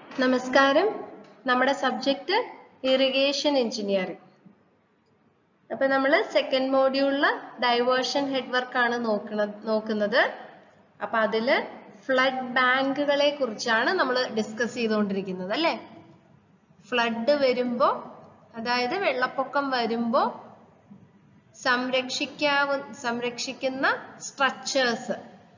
നമസ്കാരം നമ്മുടെ subject irrigation engineering അപ്പൊ നമ്മൾ സെക്കൻഡ് മോഡ്യൂളില് ഡൈവേർഷൻ ഹെഡ് വർക്ക് ആണ് നോക്കണ നോക്കുന്നത് അപ്പൊ അതില് ഫ്ലഡ് ബാങ്കുകളെ കുറിച്ചാണ് നമ്മൾ ഡിസ്കസ് ചെയ്തുകൊണ്ടിരിക്കുന്നത് അല്ലെ ഫ്ലഡ് വരുമ്പോ അതായത് വെള്ളപ്പൊക്കം വരുമ്പോ സംരക്ഷിക്കാവു സംരക്ഷിക്കുന്ന സ്ട്രക്ചേഴ്സ്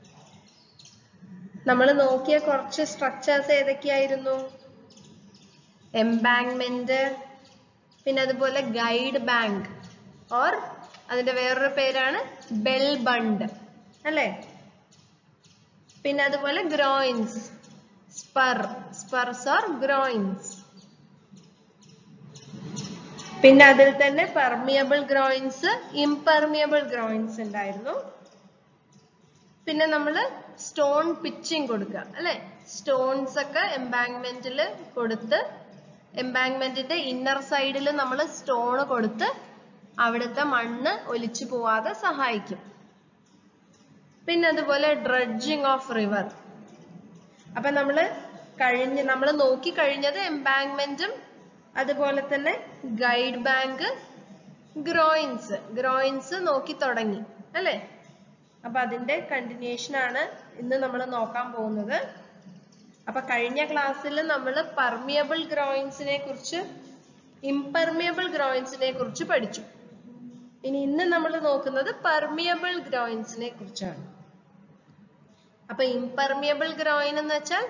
നമ്മൾ നോക്കിയ കുറച്ച് സ്ട്രക്ചേഴ്സ് ഏതൊക്കെയായിരുന്നു എംബാങ്ക്മെന്റ് പിന്നെ അതുപോലെ ഗൈഡ് ബാങ്ക് ഓർ അതിന്റെ വേറൊരു പേരാണ് ബെൽ ബണ്ട് അല്ലേ പിന്നെ അതുപോലെ groynes spur spurs or groynes പിന്നെ അതിൽ തന്നെ പെർമിയബിൾ ഗ്രോയിൻസ് ഇംപെർമിയബിൾ ഗ്രോയിൻസ് ഉണ്ടായിരുന്നു പിന്നെ നമ്മൾ സ്റ്റോൺ പിച്ചിങ് കൊടുക്കുക അല്ലെ സ്റ്റോൺസ് ഒക്കെ എംബാങ്ക്മെന്റിൽ കൊടുത്ത് എംബാങ്ക്മെന്റിന്റെ ഇന്നർ സൈഡിൽ നമ്മൾ സ്റ്റോൺ കൊടുത്ത് അവിടുത്തെ മണ്ണ് ഒലിച്ചു പോവാതെ സഹായിക്കും പിന്നെ അതുപോലെ ഡ്രഡ്ജിങ് ഓഫ് റിവർ അപ്പൊ നമ്മൾ കഴിഞ്ഞ് നമ്മൾ നോക്കി കഴിഞ്ഞത് എംബാങ്ക്മെന്റും അതുപോലെ തന്നെ ഗൈഡ് ബാങ്ക് ഗ്രോയിൻസ് ഗ്രോയിൻസ് നോക്കി തുടങ്ങി അല്ലേ അപ്പൊ അതിന്റെ കണ്ടിന്യൂഷൻ ആണ് ഇന്ന് നമ്മൾ നോക്കാൻ പോകുന്നത് അപ്പൊ കഴിഞ്ഞ ക്ലാസ്സിൽ നമ്മൾ പെർമിയബിൾ ഗ്രോയിൻസിനെ കുറിച്ച് ഇംപെർമിയബിൾ ഗ്രോയിൻസിനെ കുറിച്ച് പഠിച്ചു ഇനി ഇന്ന് നമ്മൾ നോക്കുന്നത് പെർമിയബിൾ ഗ്രോയിൻസിനെ കുറിച്ചാണ് അപ്പൊ ഇംപെർമിയബിൾ ഗ്രോയിൻ എന്ന് വെച്ചാൽ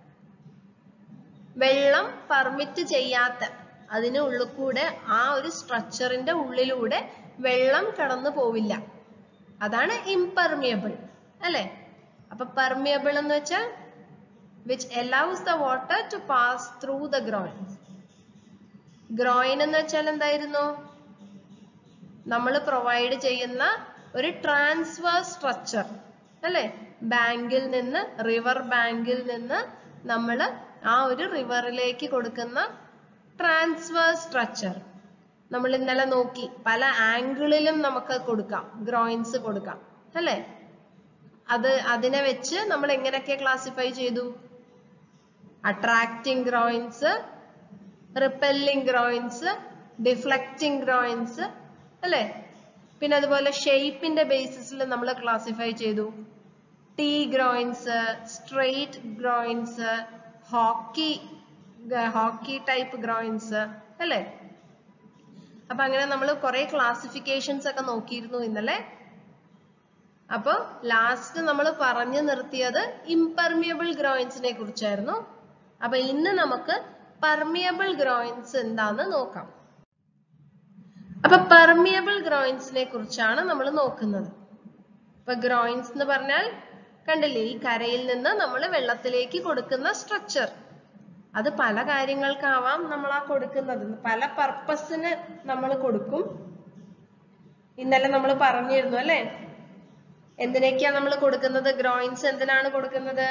വെള്ളം പെർമിറ്റ് ചെയ്യാത്ത അതിന് ഉള്ളിൽ കൂടെ ആ ഒരു സ്ട്രക്ചറിന്റെ ഉള്ളിലൂടെ വെള്ളം കടന്നു പോവില്ല അതാണ് ഇംപെർമിയബിൾ അല്ലെ അപ്പൊ പെർമിയബിൾ എന്ന് വെച്ചാൽ which allows the water to pass through the groyne groyne എന്ന് വെച്ചാൽ എന്തായിരുന്നു നമ്മൾ പ്രൊവൈഡ് ചെയ്യുന്ന ഒരു ട്രാൻസ്ഫർ സ്ട്രക്ചർ അല്ലെ ബാങ്കിൽ നിന്ന് റിവർ ബാങ്കിൽ നിന്ന് നമ്മൾ ആ ഒരു റിവറിലേക്ക് കൊടുക്കുന്ന ട്രാൻസ്ഫർ സ്ട്രക്ചർ നമ്മൾ ഇന്നലെ നോക്കി പല ആംഗിളിലും നമുക്ക് കൊടുക്കാം ഗ്രോയിൻസ് കൊടുക്കാം അല്ലേ അത് അതിനെ വെച്ച് നമ്മൾ എങ്ങനെയൊക്കെ ക്ലാസിഫൈ ചെയ്തു attracting groynes repelling groynes deflecting groynes അല്ലേ പിന്നെ അതുപോലെ ഷേപ്പിന്റെ ബേസിസിൽ നമ്മൾ ക്ലാസിഫൈ ചെയ്തു T groynes straight groynes hockey hockey type groynes അല്ലേ അപ്പൊ അങ്ങനെ നമ്മൾ കുറെ ക്ലാസിഫിക്കേഷൻസ് ഒക്കെ നോക്കിയിരുന്നു ഇന്നലെ അപ്പൊ ലാസ്റ്റ് നമ്മൾ പറഞ്ഞു നിർത്തിയത് ഇംപെർമിയബിൾ ഗ്രോയിൻസിനെ കുറിച്ചായിരുന്നു അപ്പൊ ഇന്ന് നമുക്ക് പെർമിയബിൾ ഗ്രോയിൻസ് എന്താന്ന് നോക്കാം അപ്പൊ പെർമിയബിൾ ഗ്രോയിൻസിനെ കുറിച്ചാണ് നമ്മൾ നോക്കുന്നത് ഇപ്പൊ ഗ്രോയിൻസ് എന്ന് പറഞ്ഞാൽ കണ്ടില്ലേ ഈ കരയിൽ നിന്ന് നമ്മൾ വെള്ളത്തിലേക്ക് കൊടുക്കുന്ന സ്ട്രക്ചർ അത് പല കാര്യങ്ങൾക്കാവാം നമ്മൾ ആ കൊടുക്കുന്നത് പല പർപ്പസിന് നമ്മൾ കൊടുക്കും ഇന്നലെ നമ്മൾ പറഞ്ഞിരുന്നു അല്ലെ എന്തിനൊക്കെയാ നമ്മൾ കൊടുക്കുന്നത് ഗ്രോയിൻസ് എന്തിനാണ് കൊടുക്കുന്നത്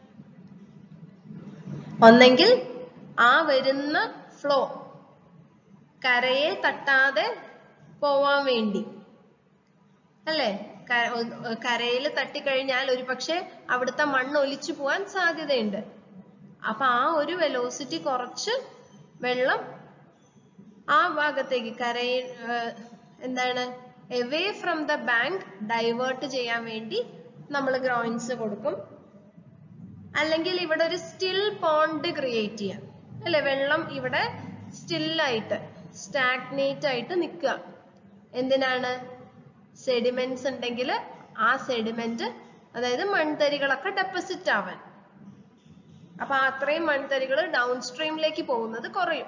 ഒന്നെങ്കിൽ ആ വരുന്ന ഫ്ലോ കരയെ തട്ടാതെ പോവാൻ വേണ്ടി അല്ലേ കരയിൽ തട്ടിക്കഴിഞ്ഞാൽ ഒരു പക്ഷെ അവിടുത്തെ മണ്ണ് ഒലിച്ചു പോവാൻ സാധ്യതയുണ്ട് അപ്പൊ ആ ഒരു വെലോസിറ്റി കുറച്ച് വെള്ളം ആ ഭാഗത്തേക്ക് കരയിൽ എന്താണ് away from the bank divert ചെയ്യാൻ വേണ്ടി നമ്മൾ ഗ്രോയിൻസ് കൊടുക്കും അല്ലെങ്കിൽ ഇവിടെ ഒരു സ്റ്റിൽ പോണ്ട് ക്രിയേറ്റ് ചെയ്യാം അല്ലെ വെള്ളം ഇവിടെ സ്റ്റില്ലായിട്ട് സ്റ്റാഗ്നേറ്റ് ആയിട്ട് നിൽക്കുക എന്തിനാണ് സെഡിമെന്റ്സ് ഉണ്ടെങ്കിൽ ആ സെഡിമെന്റ് അതായത് മൺതരികളൊക്കെ ഡെപ്പോസിറ്റ് ആവാൻ അപ്പൊ അത്രയും മൺതരികൾ ഡൗൺ സ്ട്രീമിലേക്ക് പോകുന്നത് കുറയും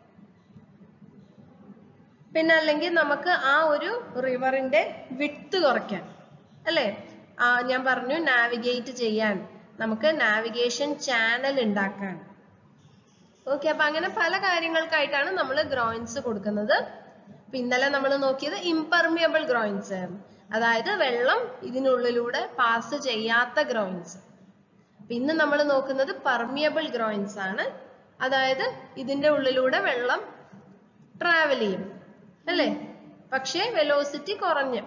പിന്നെ അല്ലെങ്കിൽ നമുക്ക് ആ ഒരു റിവറിന്റെ വിട്ട് കുറയ്ക്കാൻ അല്ലെ ആ ഞാൻ പറഞ്ഞു നാവിഗേറ്റ് ചെയ്യാൻ നമുക്ക് നാവിഗേഷൻ ചാനൽ ഉണ്ടാക്കാൻ ഓക്കെ അപ്പൊ അങ്ങനെ പല കാര്യങ്ങൾക്കായിട്ടാണ് നമ്മൾ ഗ്രോയിൻസ് കൊടുക്കുന്നത് ഇന്നലെ നമ്മൾ നോക്കിയത് ഇംപെർമിയബിൾ ഗ്രോയിൻസ് ആയിരുന്നു അതായത് വെള്ളം ഇതിനുള്ളിലൂടെ പാസ് ചെയ്യാത്ത ഗ്രോയിൻസ് ഇന്ന് നമ്മൾ നോക്കുന്നത് പെർമിയബിൾ ഗ്രോയിൻസ് ആണ് അതായത് ഇതിന്റെ ഉള്ളിലൂടെ വെള്ളം ട്രാവൽ ചെയ്യും അല്ലേ പക്ഷേ വെലോസിറ്റി കുറഞ്ഞു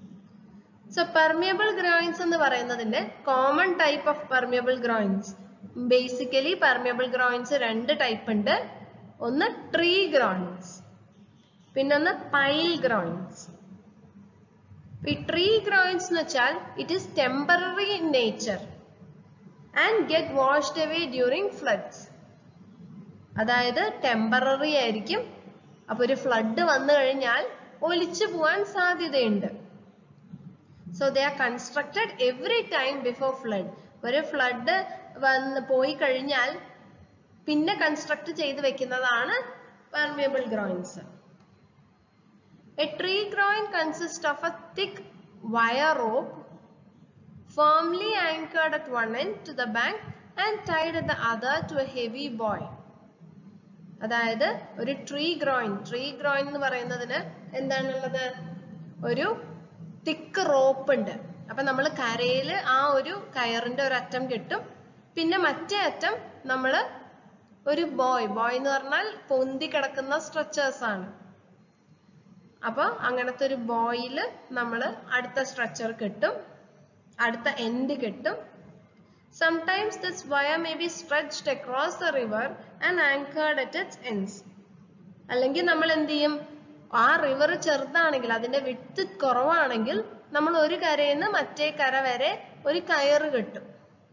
സോ പെർമിയബിൾ ഗ്രോയിൻസ് എന്ന് പറയുന്നതിന്റെ common type of permeable groynes basically permeable groynes രണ്ട് ടൈപ്പ് ഉണ്ട് ഒന്ന് ട്രീ ഗ്രോയിൻസ് പിന്നൊന്ന് പൈൽ ഗ്രോയിൻസ് ഈ ട്രീ ഗ്രോയിൻസ് എന്ന് വെച്ചാൽ it is temporary in nature and get washed away during floods അതായത് ടെമ്പററി ആയിരിക്കും അപ്പൊ ഒരു ഫ്ലഡ് വന്നു കഴിഞ്ഞാൽ ഒലിച്ചു പോവാൻ സാധ്യതയുണ്ട് so they are constructed every time before flood ഒരു ഫ്ലഡ് വന്ന് പോയി കഴിഞ്ഞാൽ പിന്നെ കൺസ്ട്രക്ട് ചെയ്ത് വെക്കുന്നതാണ് permeable groynes a tree groin consist of a thick wire rope firmly anchored at one end to the bank and tied at the other to a heavy buoy. അതായത് ഒരു tree groin tree groin എന്ന് പറയുന്നതിന് എന്താണുള്ളത് ഒരു തിക്ക് rope ഉണ്ട് അപ്പൊ നമ്മൾ കരയിൽ ആ ഒരു കയറിന്റെ ഒരു അറ്റം കെട്ടും പിന്നെ മറ്റേ അറ്റം നമ്മൾ ഒരു ബോയ് ബോയ് എന്ന് പറഞ്ഞാൽ പൊന്തി കിടക്കുന്ന സ്ട്രക്ചേഴ്സ് ആണ് അപ്പൊ അങ്ങനത്തെ ഒരു ബോയിൽ നമ്മൾ അടുത്ത സ്ട്രക്ചർ കെട്ടും അടുത്ത എൻഡ് കെട്ടും sometimes this wire may be stretched across the river and anchored at its ends അല്ലെങ്കിൽ നമ്മൾ എന്ത് ചെയ്യും ആ റിവർ ചെറുതാണെങ്കിൽ അതിന്റെ വിട്ട് കുറവാണെങ്കിൽ നമ്മൾ ഒരു കരയിൽ നിന്ന് മറ്റേ കര വരെ ഒരു കയറ് കെട്ടും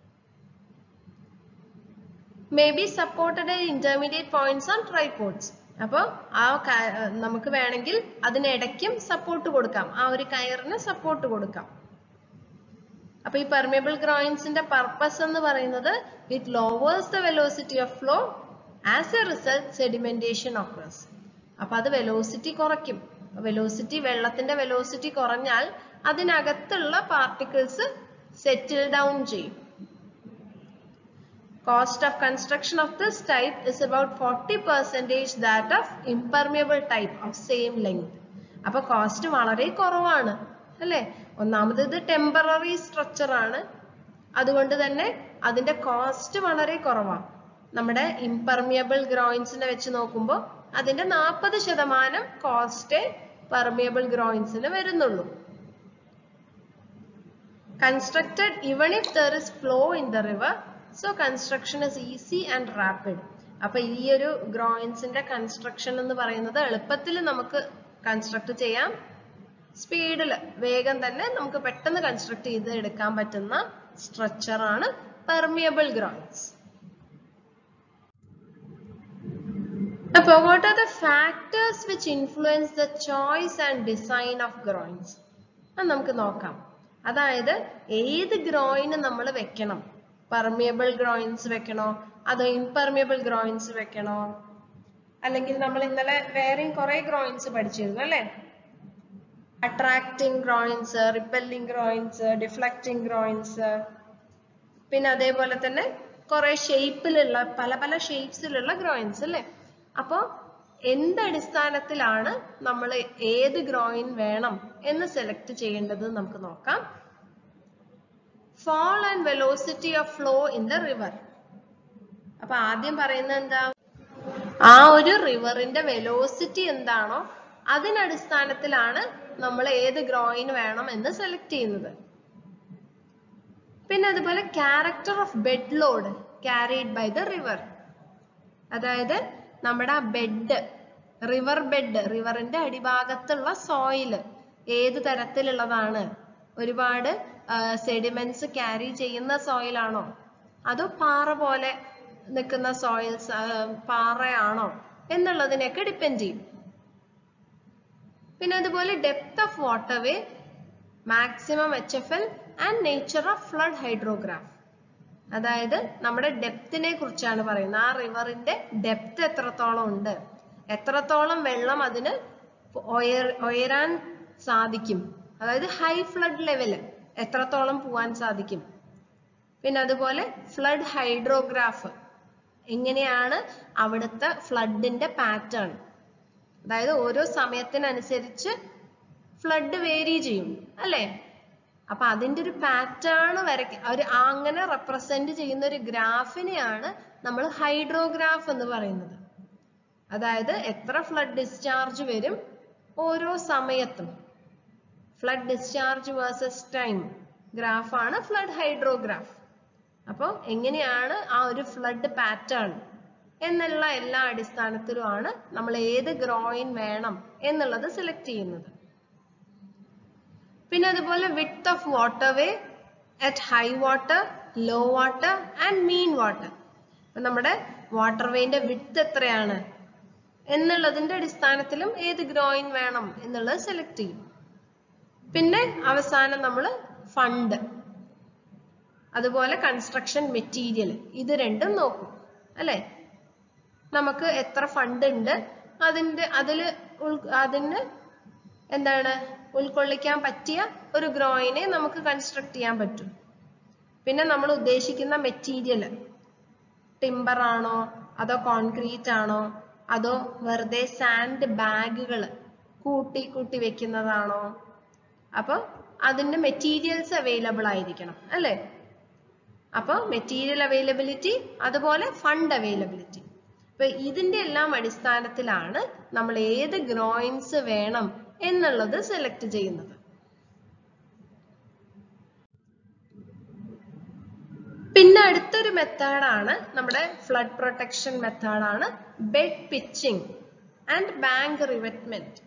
may be supported intermediate points on tripods അപ്പോൾ ആ നമുക്ക് വേണമെങ്കിൽ അതിനിടയ്ക്കും സപ്പോർട്ട് കൊടുക്കാം ആ ഒരു കയറിന് സപ്പോർട്ട് കൊടുക്കാം അപ്പൊ ഈ പെർമിയബിൾ ഗ്രോയിൻസിന്റെ പർപ്പസ് എന്ന് പറയുന്നത് it lowers the velocity of flow as a result sedimentation occurs അപ്പൊ അത് വെലോസിറ്റി കുറയ്ക്കും വെലോസിറ്റി വെള്ളത്തിന്റെ വെലോസിറ്റി കുറഞ്ഞാൽ അതിനകത്തുള്ള പാർട്ടിക്കിൾസ് സെറ്റിൽ ഡൗൺ ചെയ്യും cost of construction of this type is about 40 percentage that of impermeable type of same length അപ്പൊ cost വളരെ കുറവാണ് അല്ലേ ഒന്നാമത് ഇത് ടെമ്പററി സ്ട്രക്ചർ ആണ് അതുകൊണ്ട് തന്നെ അതിന്റെ കോസ്റ്റ് വളരെ കുറവാണ് നമ്മുടെ ഇംപെർമിയബിൾ ഗ്രോയിൻസിനെ വെച്ച് നോക്കുമ്പോൾ അതിന്റെ നാൽപ്പത് ശതമാനം കോസ്റ്റേ പെർമിയബിൾ ഗ്രോയിൻസിന് വരുന്നുള്ളൂ constructed even if there is flow in the river so construction is easy and rapid അപ്പൊ ഈ ഒരു ഗ്രോയിൻസിന്റെ കൺസ്ട്രക്ഷൻ എന്ന് പറയുന്നത് എളുപ്പത്തിൽ നമുക്ക് കൺസ്ട്രക്ട് ചെയ്യാം സ്പീഡിൽ വേഗം തന്നെ നമുക്ക് പെട്ടെന്ന് കൺസ്ട്രക്ട് ചെയ്ത് എടുക്കാൻ പറ്റുന്ന സ്ട്രക്ചർ ആണ് പെർമിയബിൾ ഗ്രോയിൻസ് അപ്പൊ what are the factors which influence the choice and design of groins അത് നമുക്ക് നോക്കാം അതായത് ഏത് ഗ്രോയിന് നമ്മൾ വെക്കണം പെർമിയബിൾ ഗ്രോയിൻസ് വെക്കണോ അതോ ഇംപെർമിയബിൾ ഗ്രോയിൻസ് വെക്കണോ അല്ലെങ്കിൽ നമ്മൾ ഇന്നലെ വേറെയും കുറെ ഗ്രോയിൻസ് പഠിച്ചിരുന്നു അല്ലേ attracting groynes repelling groynes deflecting groynes പിന്നെ അതേപോലെ തന്നെ കുറെ ഷേപ്പിലുള്ള പല പല ഷേപ്സിലുള്ള ഗ്രോയിൻസ് അല്ലേ അപ്പോൾ എന്തടിസ്ഥാനത്തിലാണ് നമ്മൾ ഏത് ഗ്രോയിൻ വേണം എന്ന് സെലക്ട് ചെയ്യേണ്ടത് നമുക്ക് നോക്കാം fall and velocity of flow in the river അപ്പൊ ആദ്യം പറയുന്നത് എന്താ ആ ഒരു റിവറിന്റെ വെലോസിറ്റി എന്താണോ അതിനടിസ്ഥാനത്തിലാണ് നമ്മൾ ഏത് ഗ്രോയിൻ വേണം എന്ന് സെലക്ട് ചെയ്യുന്നത് പിന്നെ അതുപോലെ character of bed load carried by the river അതായത് നമ്മുടെ ആ ബെഡ് റിവർ ബെഡ് റിവറിന്റെ അടിഭാഗത്തുള്ള സോയില് ഏത് തരത്തിലുള്ളതാണ് ഒരുപാട് സെഡിമെന്റ്സ് ക്യാരി ചെയ്യുന്ന സോയിലാണോ അതോ പാറ പോലെ നിൽക്കുന്ന സോയിൽസ് പാറയാണോ എന്നുള്ളതിനെയൊക്കെ ഡിപ്പെൻഡ് ചെയ്യും പിന്നെ അതുപോലെ depth of water way maximum H F L and nature of flood hydrograph അതായത് നമ്മുടെ ഡെപ്തിനെ കുറിച്ചാണ് പറയുന്നത് ആ റിവറിന്റെ ഡെപ്ത് എത്രത്തോളം ഉണ്ട് എത്രത്തോളം വെള്ളം അതിന് ഉയർ ഉയരാൻ സാധിക്കും അതായത് ഹൈ ഫ്ലഡ് ലെവല് എത്രത്തോളം പോവാൻ സാധിക്കും പിന്നെ അതുപോലെ ഫ്ലഡ് ഹൈഡ്രോഗ്രാഫ് എങ്ങനെയാണ് അവിടുത്തെ ഫ്ലഡിന്റെ പാറ്റേൺ അതായത് ഓരോ സമയത്തിനനുസരിച്ച് ഫ്ലഡ് വേരി ചെയ്യും അല്ലേ അപ്പൊ അതിന്റെ ഒരു പാറ്റേൺ വരയ്ക്ക ഒരു അങ്ങനെ റെപ്രസെന്റ് ചെയ്യുന്ന ഒരു ഗ്രാഫിനെയാണ് നമ്മൾ ഹൈഡ്രോഗ്രാഫ് എന്ന് പറയുന്നത് അതായത് എത്ര ഫ്ലഡ് ഡിസ്ചാർജ് വരും ഓരോ സമയത്തും ഫ്ലഡ് ഡിസ്ചാർജ് വേഴ്സസ് ടൈം ഗ്രാഫാണ് ഫ്ലഡ് ഹൈഡ്രോഗ്രാഫ് അപ്പോൾ എങ്ങനെയാണ് ആ ഒരു ഫ്ലഡ് പാറ്റേൺ എന്നുള്ള എല്ലാ അടിസ്ഥാനത്തിലുമാണ് നമ്മൾ ഏത് ഗ്രോയിൻ വേണം എന്നുള്ളത് സെലക്ട് ചെയ്യുന്നത് പിന്നെ അതുപോലെ width of water way at high water low water and mean water അപ്പൊ നമ്മുടെ വാട്ടർ വേന്റെ വിത്ത് എത്രയാണ് എന്നുള്ളതിന്റെ അടിസ്ഥാനത്തിലും ഏത് ഗ്രോയിൻ വേണം എന്നുള്ളത് സെലക്ട് ചെയ്യും പിന്നെ അവസാനം നമ്മൾ ഫണ്ട് അതുപോലെ കൺസ്ട്രക്ഷൻ മെറ്റീരിയൽ ഇത് രണ്ടും നോക്കും അല്ലെ നമുക്ക് എത്ര ഫണ്ട് ഉണ്ട് അതിന്റെ അതിൽ അതിന് എന്താണ് ഉൾക്കൊള്ളിക്കാൻ പറ്റിയ ഒരു ഗ്രോയിനെ നമുക്ക് കൺസ്ട്രക്ട് ചെയ്യാൻ പറ്റും പിന്നെ നമ്മൾ ഉദ്ദേശിക്കുന്ന മെറ്റീരിയൽ ടിമ്പർ ആണോ അതോ കോൺക്രീറ്റ് ആണോ അതോ വെറുതെ സാൻഡ് ബാഗുകൾ കൂട്ടി കൂട്ടി വെക്കുന്നതാണോ അപ്പൊ അതിന്റെ മെറ്റീരിയൽസ് അവൈലബിൾ ആയിരിക്കണം അല്ലേ അപ്പൊ മെറ്റീരിയൽ അവൈലബിലിറ്റി അതുപോലെ ഫണ്ട് അവൈലബിലിറ്റി അപ്പൊ ഇതിന്റെ എല്ലാം അടിസ്ഥാനത്തിലാണ് നമ്മൾ ഏത് ഗ്രോയിൻസ് വേണം എന്നുള്ളത് സെലക്ട് ചെയ്യുന്നത് പിന്നെ അടുത്തൊരു മെത്തേഡാണ് നമ്മുടെ ഫ്ലഡ് പ്രൊട്ടക്ഷൻ മെത്തേഡാണ് bed pitching and bank revetment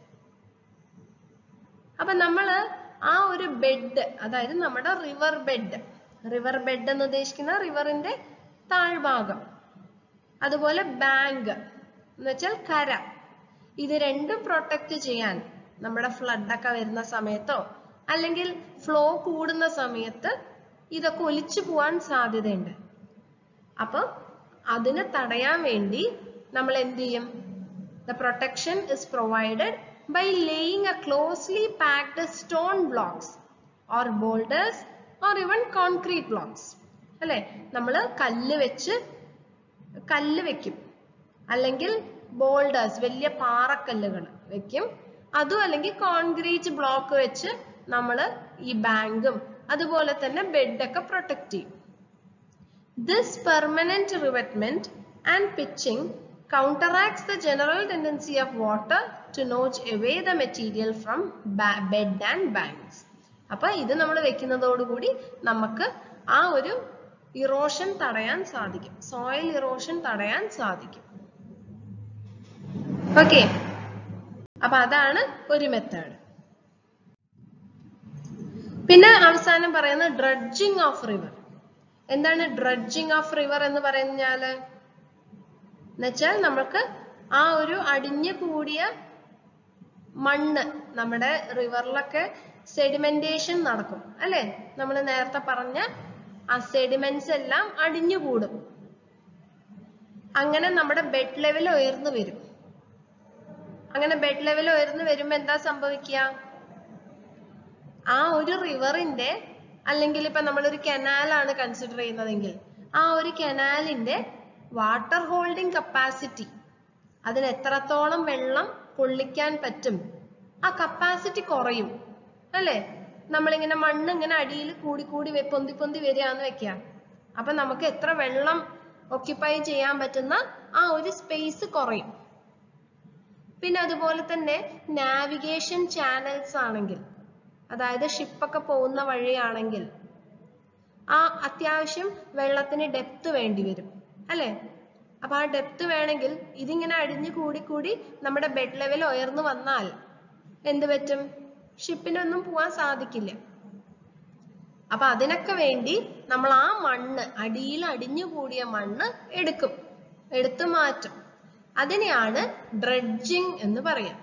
അപ്പൊ നമ്മൾ ആ ഒരു ബെഡ് അതായത് നമ്മുടെ റിവർ ബെഡ് റിവർ ബെഡ് എന്ന് ഉദ്ദേശിക്കുന്ന റിവറിന്റെ താഴ്ഭാഗം അതുപോലെ ബാങ്ക് എന്ന് വെച്ചാൽ കര ഇത് രണ്ടും പ്രൊട്ടക്ട് ചെയ്യാൻ നമ്മുടെ ഫ്ലഡ് ഒക്കെ വരുന്ന സമയത്തോ അല്ലെങ്കിൽ ഫ്ലോ കൂടുന്ന സമയത്ത് ഇതൊക്കെ ഒലിച്ചു പോവാൻ സാധ്യതയുണ്ട് അപ്പൊ അതിനെ തടയാൻ വേണ്ടി നമ്മൾ എന്ത് ചെയ്യും the protection is provided by laying a closely packed stone blocks or boulders or even concrete blocks അല്ലെ നമ്മൾ കല്ല് വെച്ച് കല്ല് വെക്കും അല്ലെങ്കിൽ ബോൾഡേഴ്സ് വലിയ പാറക്കല്ലുകൾ വെക്കും അതും അല്ലെങ്കിൽ കോൺക്രീറ്റ് ബ്ലോക്ക് വെച്ച് നമ്മൾ ഈ ബാങ്കും അതുപോലെ തന്നെ ബെഡൊക്കെ പ്രൊട്ടക്ട് ചെയ്യും this permanent revetment and pitching counteracts the general tendency of water to notch away the material from bed and banks. അപ്പൊ ഇത് നമ്മൾ വെക്കുന്നതോടുകൂടി നമുക്ക് ആ ഒരു ഇറോഷൻ തടയാൻ സാധിക്കും സോയിൽ ഇറോഷൻ തടയാൻ സാധിക്കും ഓക്കെ അപ്പൊ അതാണ് ഒരു മെത്തേഡ് പിന്നെ അവസാനം പറയുന്നത് ഡ്രഡ്ജിങ് ഓഫ് റിവർ എന്താണ് ഡ്രഡ്ജിങ് ഓഫ് റിവർ എന്ന് പറഞ്ഞാല് എന്നുവെച്ചാൽ നമുക്ക് ആ ഒരു അടിഞ്ഞു കൂടിയ മണ്ണ് നമ്മുടെ റിവറിലൊക്കെ സെഡിമെന്റേഷൻ നടക്കും അല്ലെ നമ്മൾ നേരത്തെ പറഞ്ഞ ആ സെഡിമെന്റ്സ് എല്ലാം അടിഞ്ഞു കൂടും അങ്ങനെ നമ്മുടെ ബെഡ് ലെവൽ ഉയർന്നു വരും അങ്ങനെ ബെഡ് ലെവൽ ഉയർന്നു വരുമ്പോ എന്താ സംഭവിക്കുക ആ ഒരു റിവറിന്റെ അല്ലെങ്കിൽ ഇപ്പൊ നമ്മളൊരു കനാലാണ് കൺസിഡർ ചെയ്യുന്നതെങ്കിൽ ആ ഒരു കനാലിന്റെ വാട്ടർ ഹോൾഡിംഗ് കപ്പാസിറ്റി അതിന് എത്രത്തോളം വെള്ളം കൊള്ളിക്കാൻ പറ്റും ആ കപ്പാസിറ്റി കുറയും അല്ലേ നമ്മളിങ്ങനെ മണ്ണ് ഇങ്ങനെ അടിയിൽ കൂടി കൂടി പൊന്തി പൊന്തി വരികയാന്ന് വെക്കുക അപ്പൊ നമുക്ക് എത്ര വെള്ളം ഒക്യുപ്പൈ ചെയ്യാൻ പറ്റുന്ന ആ ഒരു സ്പേസ് കുറയും പിന്നെ അതുപോലെ തന്നെ നാവിഗേഷൻ ചാനൽസ് ആണെങ്കിൽ അതായത് ഷിപ്പൊക്കെ പോകുന്ന വഴിയാണെങ്കിൽ ആ അത്യാവശ്യം വെള്ളത്തിന് ഡെപ്ത് വേണ്ടി വരും അല്ലെ അപ്പൊ ആ ഡെപ്ത് വേണമെങ്കിൽ ഇതിങ്ങനെ അടിഞ്ഞു കൂടി കൂടി നമ്മുടെ ബെഡ് ലെവൽ ഉയർന്നു വന്നാൽ എന്ത് പറ്റും ഷിപ്പിനൊന്നും പോവാൻ സാധിക്കില്ല അപ്പൊ അതിനൊക്കെ വേണ്ടി നമ്മൾ ആ മണ്ണ് അടിയിൽ അടിഞ്ഞു കൂടിയ മണ്ണ് എടുക്കും എടുത്തു മാറ്റും അതിനെയാണ് ഡ്രഡ്ജിങ് എന്ന് പറയാം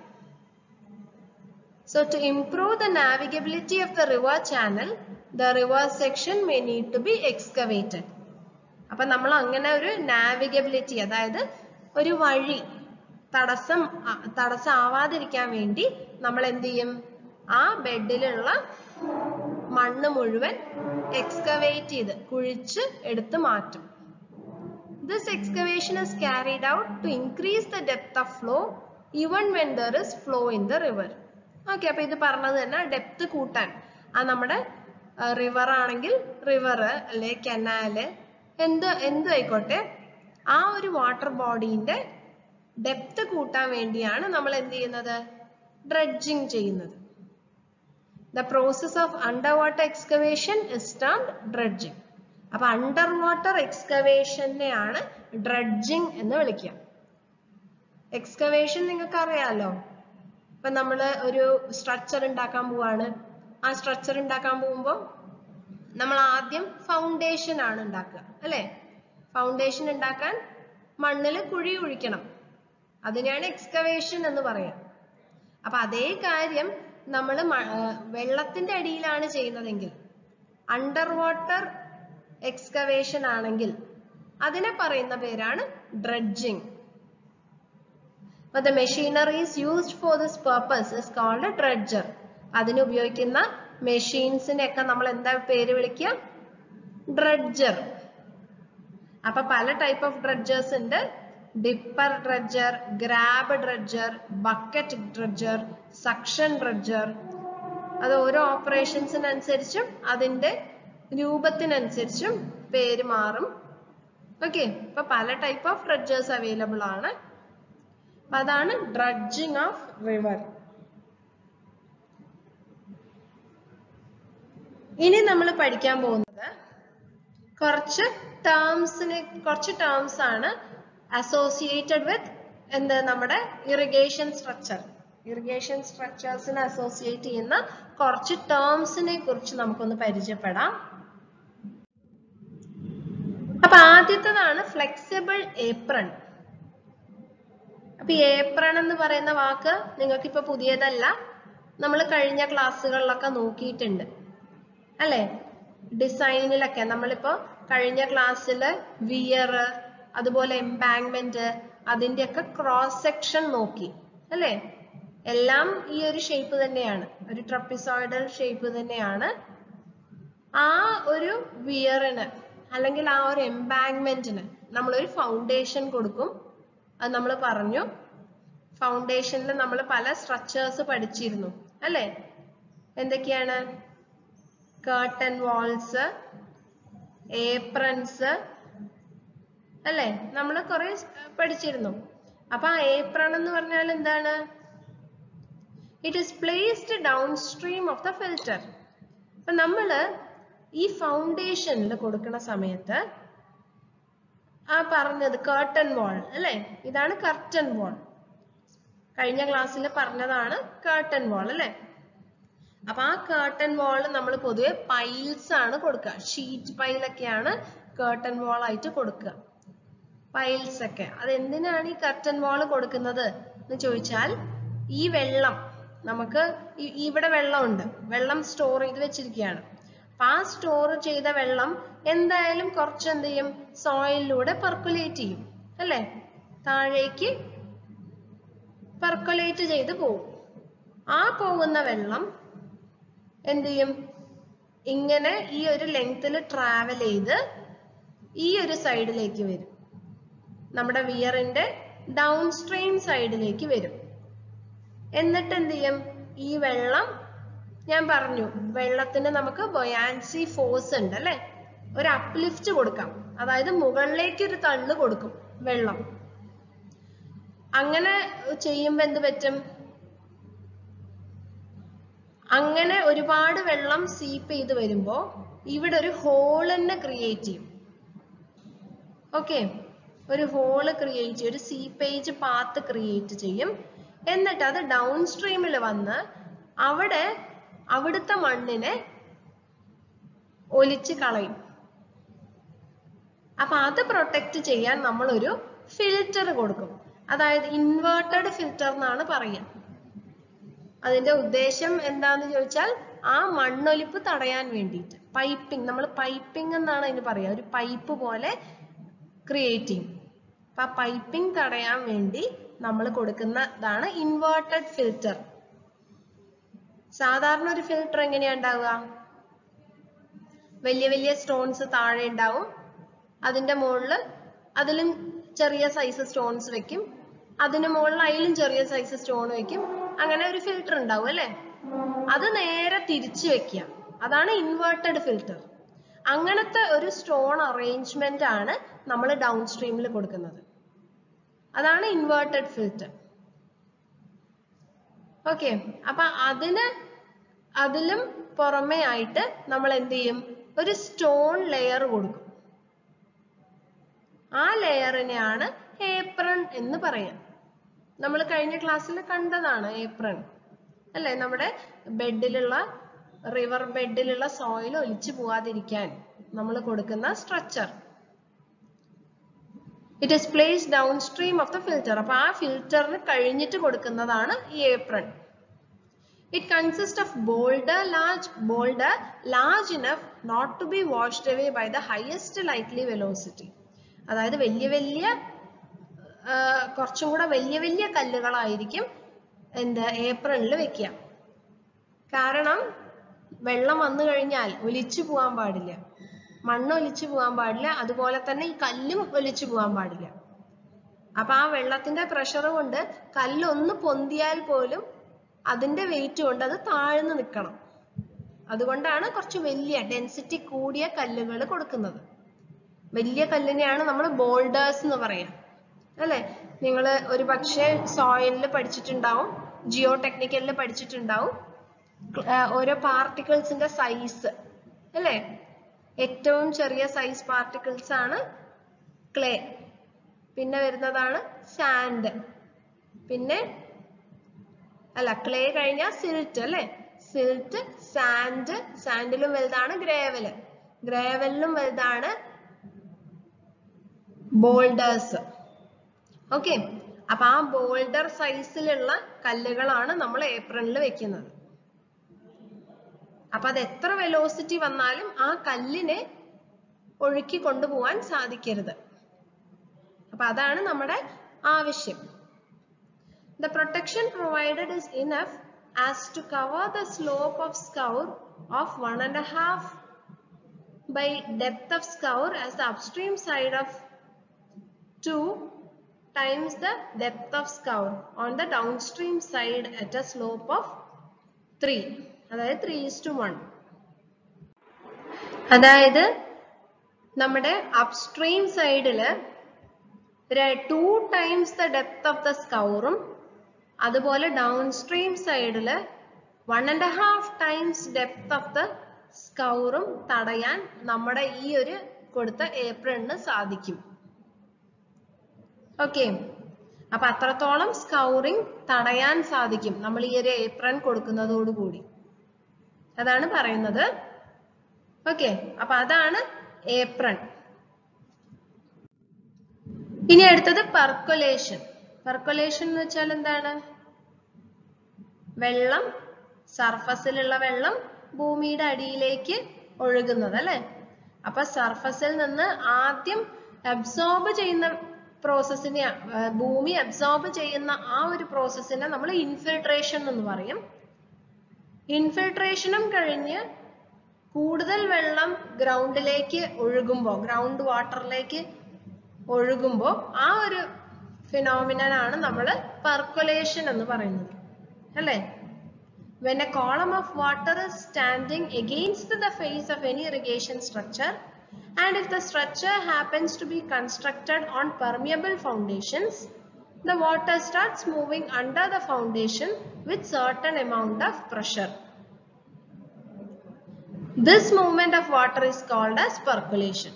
So to improve the navigability of the river channel, the river section may need to be excavated. അപ്പൊ നമ്മൾ അങ്ങനെ ഒരു നാവിഗബിലിറ്റി അതായത് ഒരു വഴി തടസ്സം തടസ്സമാവാതിരിക്കാൻ വേണ്ടി നമ്മൾ എന്ത് ചെയ്യും ആ ബെഡിലുള്ള മണ്ണ് മുഴുവൻ എക്സ്കവേറ്റ് ചെയ്ത് കുഴിച്ച് എടുത്ത് മാറ്റും This excavation is carried out to increase the depth of flow even when there is flow in the river. Okay അപ്പൊ ഇത് പറഞ്ഞത് തന്നെ ഡെപ്ത് കൂട്ടാൻ ആ നമ്മുടെ റിവർ ആണെങ്കിൽ റിവർ അല്ലെ കനാല് എന്ത് എന്തും ആയിക്കോട്ടെ ആ ഒരു വാട്ടർ ബോഡീന്റെ ഡെപ്ത് കൂട്ടാൻ വേണ്ടിയാണ് നമ്മൾ എന്ത് ചെയ്യുന്നത് ഡ്രഡ്ജിങ് ചെയ്യുന്നത് the process of under water excavation is termed dredging അപ്പൊ അണ്ടർ വാട്ടർ എക്സ്കവേഷനെയാണ് ഡ്രഡ്ജിങ് എന്ന് വിളിക്കുക എക്സ്കവേഷൻ നിങ്ങൾക്ക് അറിയാലോ ഇപ്പൊ നമ്മൾ ഒരു സ്ട്രക്ചർ ഉണ്ടാക്കാൻ പോവാണ് ആ സ്ട്രക്ചർ ഉണ്ടാക്കാൻ പോകുമ്പോൾ നമ്മൾ ആദ്യം ഫൗണ്ടേഷൻ ആണ് ഉണ്ടാക്കുക അല്ലെ ഫൗണ്ടേഷൻ ഉണ്ടാക്കാൻ മണ്ണിൽ കുഴി കുഴിക്കണം അതിനെയാണ് എക്സ്കവേഷൻ എന്ന് പറയാം അപ്പൊ അതേ കാര്യം നമ്മൾ വെള്ളത്തിന്റെ അടിയിലാണ് ചെയ്യുന്നതെങ്കിൽ അണ്ടർ വാട്ടർ എക്സ്കവേഷൻ ആണെങ്കിൽ അതിനെ പറയുന്ന പേരാണ് dredging But the machinery is used for this purpose is called a dredger. അതിന് ഉപയോഗിക്കുന്ന മെഷീൻസിനെയൊക്കെ നമ്മൾ എന്താ പേര് വിളിക്കുക ഡ്രഡ്ജർ അപ്പൊ പല ടൈപ്പ് ഓഫ് ഡ്രഡ്ജേഴ്സ് ഉണ്ട് dipper dredger grab dredger bucket dredger suction dredger അത് ഓരോ ഓപ്പറേഷൻസിനനുസരിച്ചും അതിന്റെ രൂപത്തിനനുസരിച്ചും പേര് മാറും ഓക്കെ ഇപ്പൊ പല ടൈപ്പ് ഓഫ് ഡ്രഡ്ജേഴ്സ് അവൈലബിൾ ആണ് അപ്പൊ അതാണ് ഡ്രഡ്ജിങ് ഓഫ് റിവർ ഇനി നമ്മൾ പഠിക്കാൻ പോകുന്നത് കുറച്ച് ടേംസിനെ കുറച്ച് ടേംസ് ആണ് അസോസിയേറ്റഡ് വിത്ത് എന്ത് നമ്മുടെ ഇറിഗേഷൻ സ്ട്രക്ചർ ഇറിഗേഷൻ സ്ട്രക്ചേഴ്സിനെ അസോസിയേറ്റ് ചെയ്യുന്ന കുറച്ച് ടേംസിനെ കുറിച്ച് നമുക്കൊന്ന് പരിചയപ്പെടാം അപ്പൊ ആദ്യത്തേതാണ് ഫ്ലെക്സിബിൾ ഏപ്രൺ അപ്പൊ ഈ ഏപ്രൺ എന്ന് പറയുന്ന വാക്ക് നിങ്ങൾക്ക് ഇപ്പൊ പുതിയതല്ല നമ്മൾ കഴിഞ്ഞ ക്ലാസ്സുകളിലൊക്കെ നോക്കിയിട്ടുണ്ട് അല്ലെ ഡിസൈനിലൊക്കെ നമ്മളിപ്പോ കഴിഞ്ഞ ക്ലാസ്സിൽ വിയർ അതുപോലെ എംബാങ്ക്മെന്റ് അതിന്റെയൊക്കെ ക്രോസ് സെക്ഷൻ നോക്കി അല്ലെ എല്ലാം ഈ ഒരു ഷേപ്പ് തന്നെയാണ് ഒരു ട്രപ്പിസോയിഡൽ ഷേപ്പ് തന്നെയാണ് ആ ഒരു വിയറിന് അല്ലെങ്കിൽ ആ ഒരു എംബാങ്ക്മെന്റിന് നമ്മളൊരു ഫൗണ്ടേഷൻ കൊടുക്കും അത് നമ്മൾ പറഞ്ഞു ഫൗണ്ടേഷനിൽ നമ്മൾ പല സ്ട്രക്ചേഴ്സ് പഠിച്ചിരുന്നു അല്ലെ എന്തൊക്കെയാണ് കേർട്ടൻ വാൾസ് ഏപ്രൺസ് അല്ലെ നമ്മൾ കുറെ പഠിച്ചിരുന്നു അപ്പൊ ആ ഏപ്രൺ എന്ന് പറഞ്ഞാൽ എന്താണ് it is placed downstream of the filter അപ്പൊ നമ്മള് ഈ ഫൗണ്ടേഷനിൽ കൊടുക്കുന്ന സമയത്ത് ആ പറഞ്ഞത് കേർട്ടൻ വാൾ അല്ലെ ഇതാണ് കർട്ടൻ വാൾ കഴിഞ്ഞ ക്ലാസ്സിൽ പറഞ്ഞതാണ് കേർട്ടൻ വാൾ അല്ലെ അപ്പൊ ആ കേർട്ടൻ വാൾ നമ്മൾ പൊതുവെ പൈൽസ് ആണ് കൊടുക്കുക ഷീറ്റ് പൈലൊക്കെയാണ് കേർട്ടൻ വാൾ ആയിട്ട് കൊടുക്കുക പൈൽസ് ഒക്കെ അത് എന്തിനാണ് ഈ കർട്ടൻ വാൾ കൊടുക്കുന്നത് എന്ന് ചോദിച്ചാൽ ഈ വെള്ളം നമുക്ക് ഈ- ഇവിടെ വെള്ളമുണ്ട് വെള്ളം സ്റ്റോർ ചെയ്ത് വെച്ചിരിക്കുകയാണ് അപ്പൊ ആ സ്റ്റോർ ചെയ്ത വെള്ളം എന്തായാലും കുറച്ച് എന്ത് ചെയ്യും സോയിലിലൂടെ പെർക്കുലേറ്റ് ചെയ്യും അല്ലേ താഴേക്ക് പെർക്കുലേറ്റ് ചെയ്ത് പോകും ആ പോകുന്ന വെള്ളം എന്ത് ചെയ്യും ഇങ്ങനെ ഈ ഒരു ലെങ്ത്തിൽ ട്രാവൽ ചെയ്ത് ഈ ഒരു സൈഡിലേക്ക് വരും നമ്മുടെ വിയറിന്റെ ഡൗൺ സ്ട്രീം സൈഡിലേക്ക് വരും എന്നിട്ട് എന്ത് ചെയ്യും ഈ വെള്ളം ഞാൻ പറഞ്ഞു വെള്ളത്തിന് നമുക്ക് ബൊയാൻസി ഫോഴ്സ് ഉണ്ട് അല്ലെ ഒരു അപ്ലിഫ്റ്റ് കൊടുക്കാം അതായത് മുകളിലേക്ക് ഒരു തള്ളു കൊടുക്കും വെള്ളം അങ്ങനെ ചെയ്യുമ്പോ എന്ത് പറ്റും അങ്ങനെ ഒരുപാട് വെള്ളം സീപ്പ് ചെയ്ത് വരുമ്പോ ഇവിടെ ഒരു ഹോൾ തന്നെ ക്രിയേറ്റ് ചെയ്യും ഓക്കെ ഒരു ഹോള് ക്രിയേറ്റ് ചെയ്യും ഒരു സീപ്പേജ് പാത്ത് ക്രിയേറ്റ് ചെയ്യും എന്നിട്ട് അത് ഡൗൺ സ്ട്രീമിൽ വന്ന് അവിടെ അവിടുത്തെ മണ്ണിനെ ഒലിച്ച് കളയും അപ്പൊ അത് പ്രൊട്ടക്ട് ചെയ്യാൻ നമ്മൾ ഒരു ഫിൽറ്റർ കൊടുക്കും അതായത് ഇൻവേർട്ടഡ് ഫിൽറ്റർ എന്നാണ് പറയുക അതിന്റെ ഉദ്ദേശം എന്താന്ന് ചോദിച്ചാൽ ആ മണ്ണൊലിപ്പ് തടയാൻ വേണ്ടിയിട്ട് പൈപ്പിംഗ് നമ്മൾ പൈപ്പിംഗ് എന്നാണ് അതിന് പറയുക ഒരു പൈപ്പ് പോലെ ക്രിയേറ്റ് ചെയ്യും അപ്പൊ ആ പൈപ്പിംഗ് തടയാൻ വേണ്ടി നമ്മൾ കൊടുക്കുന്നതാണ് ഇൻവേർട്ടഡ് ഫിൽറ്റർ സാധാരണ ഒരു ഫിൽറ്റർ എങ്ങനെയാ ഉണ്ടാവുക വലിയ വലിയ സ്റ്റോൺസ് താഴെ ഉണ്ടാവും അതിന്റെ മുകളിൽ അതിലും ചെറിയ സൈസ് സ്റ്റോൺസ് വെക്കും അതിന് മുകളിൽ അതിലും ചെറിയ സൈസ് സ്റ്റോൺ വെക്കും അങ്ങനെ ഒരു ഫിൽറ്റർ ഉണ്ടാവും അല്ലെ അത് നേരെ തിരിച്ചു വെക്കുക അതാണ് ഇൻവേർട്ടഡ് ഫിൽറ്റർ അങ്ങനത്തെ ഒരു സ്റ്റോൺ അറേഞ്ച്മെന്റ് ആണ് നമ്മൾ ഡൗൺ സ്ട്രീമിൽ കൊടുക്കുന്നത് അതാണ് ഇൻവേർട്ടഡ് ഫിൽറ്റർ ഓക്കെ അപ്പൊ അതിന് അതിലും പുറമെ ആയിട്ട് നമ്മൾ എന്ത് ചെയ്യും ഒരു സ്റ്റോൺ ലെയർ കൊടുക്കും ആ ലെയറിനെയാണ് ഏപ്രൺ എന്ന് പറയാം നമ്മൾ കഴിഞ്ഞ ക്ലാസ്സിൽ കണ്ടതാണ് ഏപ്രൺ അല്ലെ നമ്മുടെ ബെഡിലുള്ള റിവർ ബെഡിലുള്ള സോയിൽ ഒലിച്ചു പോവാതിരിക്കാൻ നമ്മൾ കൊടുക്കുന്ന structure it is place downstream of the filter അപ്പൊ ആ ഫിൽറ്ററിന് കഴിഞ്ഞിട്ട് കൊടുക്കുന്നതാണ് ഈ apron it consist of boulder large boulder large enough not to be washed away by the highest likely velocity അതായത് വലിയ വലിയ ആ, കുറച്ചും കൂടെ വലിയ വലിയ കല്ലുകളായിരിക്കും എന്ത് ഏപ്രണിൽ വെക്കുക കാരണം വെള്ളം വന്നു കഴിഞ്ഞാൽ ഒലിച്ചു പോകാൻ പാടില്ല മണ്ണ് ഒലിച്ചു പോകാൻ പാടില്ല അതുപോലെ തന്നെ ഈ കല്ലും ഒലിച്ചു പോകാൻ പാടില്ല അപ്പൊ ആ വെള്ളത്തിന്റെ പ്രഷർ കൊണ്ട് കല്ലൊന്ന് പൊന്തിയാൽ പോലും അതിന്റെ വെയിറ്റ് കൊണ്ട് അത് താഴ്ന്നു നിൽക്കണം അതുകൊണ്ടാണ് കുറച്ച് വലിയ ഡെൻസിറ്റി കൂടിയ കല്ലുകൾ കൊടുക്കുന്നത് വലിയ കല്ലിനെയാണ് നമ്മൾ ബോൾഡേഴ്സ് എന്ന് പറയാം അല്ലെ നിങ്ങൾ ഒരു പക്ഷേ സോയിലിൽ പഠിച്ചിട്ടുണ്ടാവും ജിയോ ടെക്നിക്കലിൽ പഠിച്ചിട്ടുണ്ടാവും ആ, ഓരോ പാർട്ടിക്കിൾസിന്റെ സൈസ് അല്ലെ ഏറ്റവും ചെറിയ സൈസ് പാർട്ടിക്കിൾസ് ആണ് ക്ലേ പിന്നെ വരുന്നതാണ് സാൻഡ് പിന്നെ അല്ല ക്ലേ കഴിഞ്ഞാൽ സിൽറ്റ് അല്ലെ സിൽറ്റ് സാൻഡ് സാൻഡിലും വലുതാണ് ഗ്രേവല് ഗ്രേവലിലും വലുതാണ് ബോൾഡേഴ്സ് ഓക്കെ അപ്പൊ ആ ബോൾഡർ സൈസിലുള്ള കല്ലുകളാണ് നമ്മൾ ഏപ്രണിൽ വെക്കുന്നത് അപ്പൊ അത് എത്ര വെലോസിറ്റി വന്നാലും ആ കല്ലിനെ ഒഴുക്കി കൊണ്ടുപോകാൻ സാധിക്കരുത് അപ്പൊ അതാണ് നമ്മുടെ ആവശ്യം The protection provided is enough as to cover the slope of scour of one and a half by depth of scour as the upstream side of 2 times the depth of scour on the downstream side at a slope of 3 അതായത് 3 is to 1 അതായത് നമ്മുടെ upstream സൈഡില് two times the depth of the സ്കൗറും അതുപോലെ downstream സൈഡില് one and half times depth of the സ്കൗറും തടയാൻ നമ്മുടെ ഈ ഒരു കൊടുത്ത ഏപ്രിലിന് സാധിക്കും ഓക്കെ അപ്പൊ അത്രത്തോളം സ്കൗറിങ് തടയാൻ സാധിക്കും നമ്മൾ ഈ ഒരു ഏപ്രൺ കൊടുക്കുന്നതോടുകൂടി അതാണ് പറയുന്നത് ഓക്കെ അപ്പൊ അതാണ് ഏപ്രൺ ഇനി അടുത്തത് പെർക്കൊലേഷൻ പെർക്കൊലേഷൻ എന്ന് വെച്ചാൽ എന്താണ് വെള്ളം സർഫസിലുള്ള വെള്ളം ഭൂമിയുടെ അടിയിലേക്ക് ഒഴുകുന്നത് അല്ലെ അപ്പൊ സർഫസിൽ നിന്ന് ആദ്യം അബ്സോർബ് ചെയ്യുന്ന പ്രോസസ്സിനെ ഭൂമി അബ്സോർബ് ചെയ്യുന്ന ആ ഒരു പ്രോസസ്സിനെ നമ്മൾ ഇൻഫിൽട്രേഷൻ എന്ന് പറയും ഇൻഫിൽട്രേഷനും കഴിഞ്ഞ് കൂടുതൽ വെള്ളം ഗ്രൗണ്ടിലേക്ക് ഒഴുകുമ്പോൾ ഗ്രൗണ്ട് വാട്ടറിലേക്ക് ഒഴുകുമ്പോൾ ആ ഒരു ഫിനോമിനനാണ് നമ്മൾ പെർക്കൊലേഷൻ എന്ന് പറയുന്നത് അല്ലേ When a column of water is standing against the face of any irrigation structure and if the structure happens to be constructed on permeable foundations, the water starts moving under the foundation with certain amount of pressure. This movement of water is called as percolation.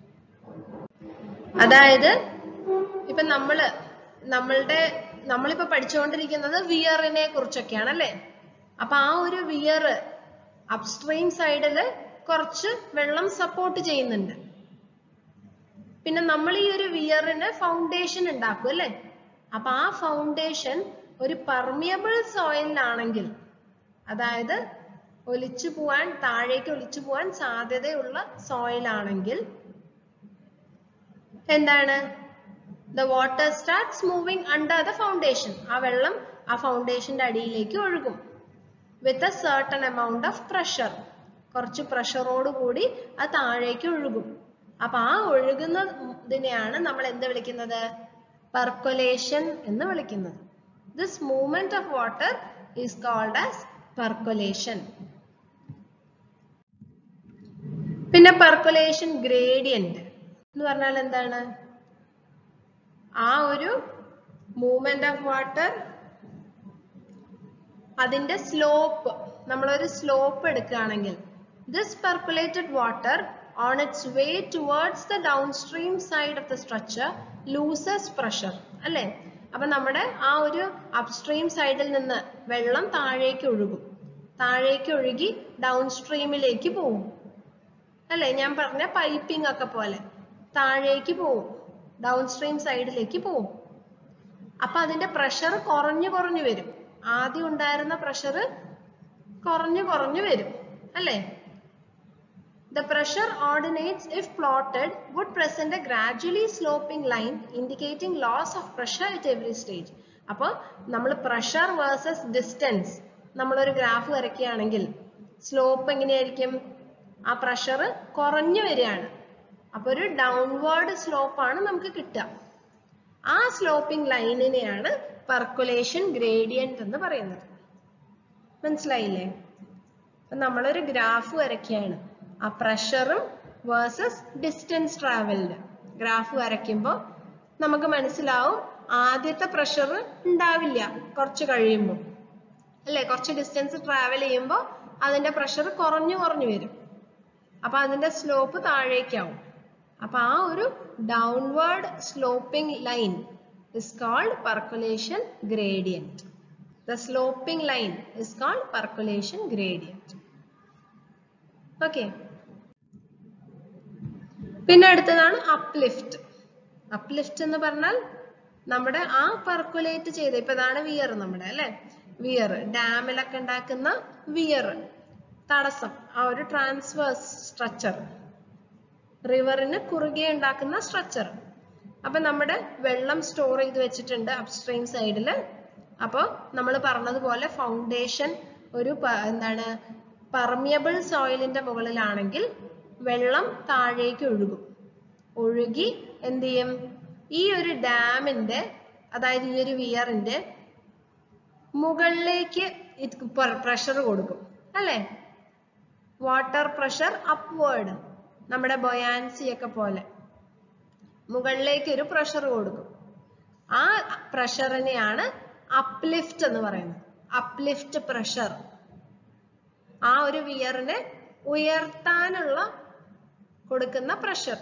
അതായത് ഇപ്പൊ നമ്മള് നമ്മളുടെ നമ്മളിപ്പോ പഠിച്ചുകൊണ്ടിരിക്കുന്നത് വിയറിനെ കുറിച്ചൊക്കെയാണ് അല്ലെ അപ്പൊ ആ ഒരു വിയർ അപ്സ്ട്രീം സൈഡില് കുറച്ച് വെള്ളം സപ്പോർട്ട് ചെയ്യുന്നുണ്ട് പിന്നെ നമ്മൾ ഈ ഒരു വിയറിന് ഫൗണ്ടേഷൻ ഉണ്ടാക്കും അല്ലെ അപ്പൊ ആ ഫൗണ്ടേഷൻ ഒരു പെർമിയബിൾ സോയിലാണെങ്കിൽ അതായത് ഒലിച്ചു പോവാൻ താഴേക്ക് ഒലിച്ചു പോവാൻ സാധ്യതയുള്ള സോയിലാണെങ്കിൽ എന്താണ് the water starts moving under the foundation ആ വെള്ളം ആ ഫൗണ്ടേഷന്റെ അടിയിലേക്ക് ഒഴുകും with a certain amount of pressure കുറച്ച് പ്രഷറോട് കൂടി അത് താഴേക്ക് ഒഴുകും അപ്പൊ ആ ഒഴുകുന്ന ഇതിനെയാണ് നമ്മൾ എന്ത് വിളിക്കുന്നത് പെർക്കൊലേഷൻ എന്ന് വിളിക്കുന്നത് this movement of water is called as percolation പിന്നെ പെർക്കൊലേഷൻ ഗ്രേഡിയന്റ് എന്ന് പറഞ്ഞാൽ എന്താണ് ആ ഒരു മൂവ്മെന്റ് ഓഫ് വാട്ടർ അതിന്റെ സ്ലോപ്പ് നമ്മളൊരു സ്ലോപ്പ് എടുക്കുകയാണെങ്കിൽ this percolated water on its way towards the downstream side of the structure loses pressure അല്ലേ അപ്പൊ നമ്മുടെ ആ ഒരു അപ്സ്ട്രീം സൈഡിൽ നിന്ന് വെള്ളം താഴേക്ക് ഒഴുകും താഴേക്ക് ഒഴുകി ഡൗൺ സ്ട്രീമിലേക്ക് പോവും അല്ലേ ഞാൻ പറഞ്ഞ പൈപ്പിംഗ് ഒക്കെ പോലെ താഴേക്ക് പോവും ഡൗൺ സ്ട്രീം സൈഡിലേക്ക് പോവും അപ്പൊ അതിന്റെ പ്രഷർ കുറഞ്ഞു കുറഞ്ഞു വരും ആദ്യം ഉണ്ടായിരുന്ന പ്രഷർ കുറഞ്ഞു കുറഞ്ഞു വരും അല്ലേ The pressure ordinates, if plotted, would present a gradually sloping line indicating loss of pressure at every stage. അപ്പോൾ നമ്മൾ പ്രഷർ വേഴ്സസ് ഡിസ്റ്റൻസ് നമ്മളൊരു ഗ്രാഫ് വരയ്ക്കുകയാണെങ്കിൽ സ്ലോപ്പ് എങ്ങനെയായിരിക്കും ആ പ്രഷർ കുറഞ്ഞു വരികയാണ് അപ്പൊ ഒരു ഡൗൺവേർഡ് സ്ലോപ്പാണ് നമുക്ക് കിട്ടുക ആ സ്ലോപ്പിംഗ് ലൈനിനെയാണ് പെർക്കുലേഷൻ ഗ്രേഡിയന്റ് എന്ന് പറയുന്നത് മനസ്സിലായില്ലേ അപ്പൊ നമ്മളൊരു ഗ്രാഫ് വരയ്ക്കുകയാണ് ആ പ്രഷറും വേഴ്സസ് ഡിസ്റ്റൻസ് ട്രാവൽഡ് ഗ്രാഫ് വരയ്ക്കുമ്പോൾ നമുക്ക് മനസ്സിലാവും ആദ്യത്തെ പ്രഷർ ഉണ്ടാവില്ല കുറച്ച് കഴിയുമ്പോൾ അല്ലേ കുറച്ച് ഡിസ്റ്റൻസ് ട്രാവൽ ചെയ്യുമ്പോൾ അതിന്റെ പ്രഷർ കുറഞ്ഞു കുറഞ്ഞു വരും അപ്പൊ അതിന്റെ സ്ലോപ്പ് താഴേക്കാവും അപ്പൊ ആ ഒരു downward sloping line is called percolation gradient the sloping line is called percolation gradient okay പിന്നെ അടുത്തതാണ് അപ്ലിഫ്റ്റ് അപ്ലിഫ്റ്റ് എന്ന് പറഞ്ഞാൽ നമ്മുടെ ആ പെർക്കുലേറ്റ് ചെയ്ത ഇപ്പൊ ഇതാണ് വിയർ നമ്മുടെ അല്ലെ വിയർ ഡാമിലൊക്കെ ഉണ്ടാക്കുന്ന വിയർ തടസ്സം ആ ഒരു ട്രാൻസ്വേഴ്സ് സ്ട്രക്ചർ റിവറിന് കുറുകെ ഉണ്ടാക്കുന്ന സ്ട്രക്ചർ അപ്പൊ നമ്മുടെ വെള്ളം സ്റ്റോർ ചെയ്ത് വെച്ചിട്ടുണ്ട് അപ്സ്ട്രീം സൈഡിൽ അപ്പോൾ നമ്മൾ പറഞ്ഞതുപോലെ ഫൗണ്ടേഷൻ ഒരു എന്താണ് പെർമിയബിൾ സോയിലിന്റെ മുകളിലാണെങ്കിൽ വെള്ളം താഴേക്ക് ഒഴുകും ഒഴുകി എന്ത് ചെയ്യും ഈ ഒരു ഡാമിന്റെ അതായത് ഈ ഒരു വിയറിന്റെ മുകളിലേക്ക് പ്രഷർ കൊടുക്കും അല്ലേ വാട്ടർ പ്രഷർ അപ്വേർഡ് നമ്മുടെ ബൊയാൻസി ഒക്കെ പോലെ മുകളിലേക്ക് ഒരു പ്രഷർ കൊടുക്കും ആ പ്രഷറിനെയാണ് അപ്ലിഫ്റ്റ് എന്ന് പറയുന്നത് അപ്ലിഫ്റ്റ് പ്രഷർ ആ ഒരു വിയറിനെ ഉയർത്താനുള്ള കൊടുക്കുന്ന pressure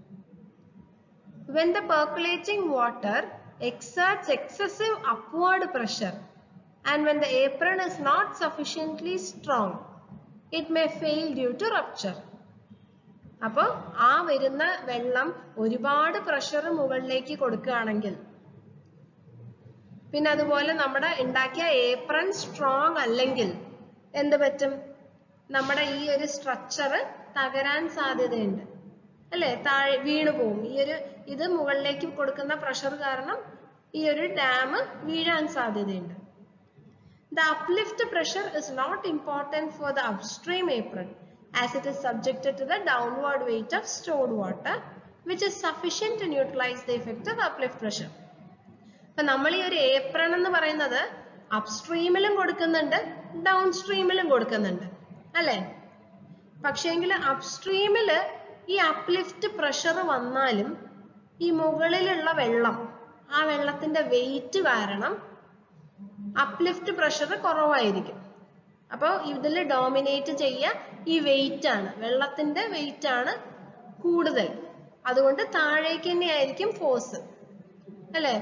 when the percolating water exerts excessive upward pressure and when the apron is not sufficiently strong it may fail due to rupture അപ്പോൾ ആ വരുന്ന വെള്ളം ഒരുപാട് പ്രഷർ മുകളിലേക്ക് കൊടുക്കുകയാണെങ്കിൽ പിന്നെ അതുപോലെ നമ്മുടെ ഉണ്ടാക്കിയ ഏപ്രൺ സ്ട്രോങ് അല്ലെങ്കിൽ എന്ത് പറ്റും നമ്മുടെ ഈ ഒരു സ്ട്രക്ചർ തകരാൻ സാധ്യതയുണ്ട് അല്ലെ താഴെ വീണു പോകും ഈ ഒരു ഇത് മുകളിലേക്ക് കൊടുക്കുന്ന പ്രഷർ കാരണം ഈ ഒരു ഡാം വീഴാൻ സാധ്യതയുണ്ട് The uplift pressure is not important for the upstream apron as it is subjected to the downward weight of stored water which is sufficient to neutralize the effect of uplift pressure. അപ്പൊ നമ്മൾ ഈ ഒരു apron എന്ന് പറയുന്നത് അപ്സ്ട്രീമിലും കൊടുക്കുന്നുണ്ട് down സ്ട്രീമിലും കൊടുക്കുന്നുണ്ട് അല്ലെ പക്ഷേങ്കിൽ അപ്സ്ട്രീമില് ഈ അപ്ലിഫ്റ്റ് പ്രഷർ വന്നാലും ഈ മുകളിലുള്ള വെള്ളം ആ വെള്ളത്തിന്റെ വെയിറ്റ് കാരണം അപ്ലിഫ്റ്റ് പ്രഷർ കുറവായിരിക്കും അപ്പോൾ ഇതിൽ ഡോമിനേറ്റ് ചെയ്യുക ഈ വെയിറ്റ് ആണ് വെള്ളത്തിന്റെ വെയിറ്റ് ആണ് കൂടുതൽ അതുകൊണ്ട് താഴേക്ക് തന്നെയായിരിക്കും ഫോഴ്സ് അല്ലേ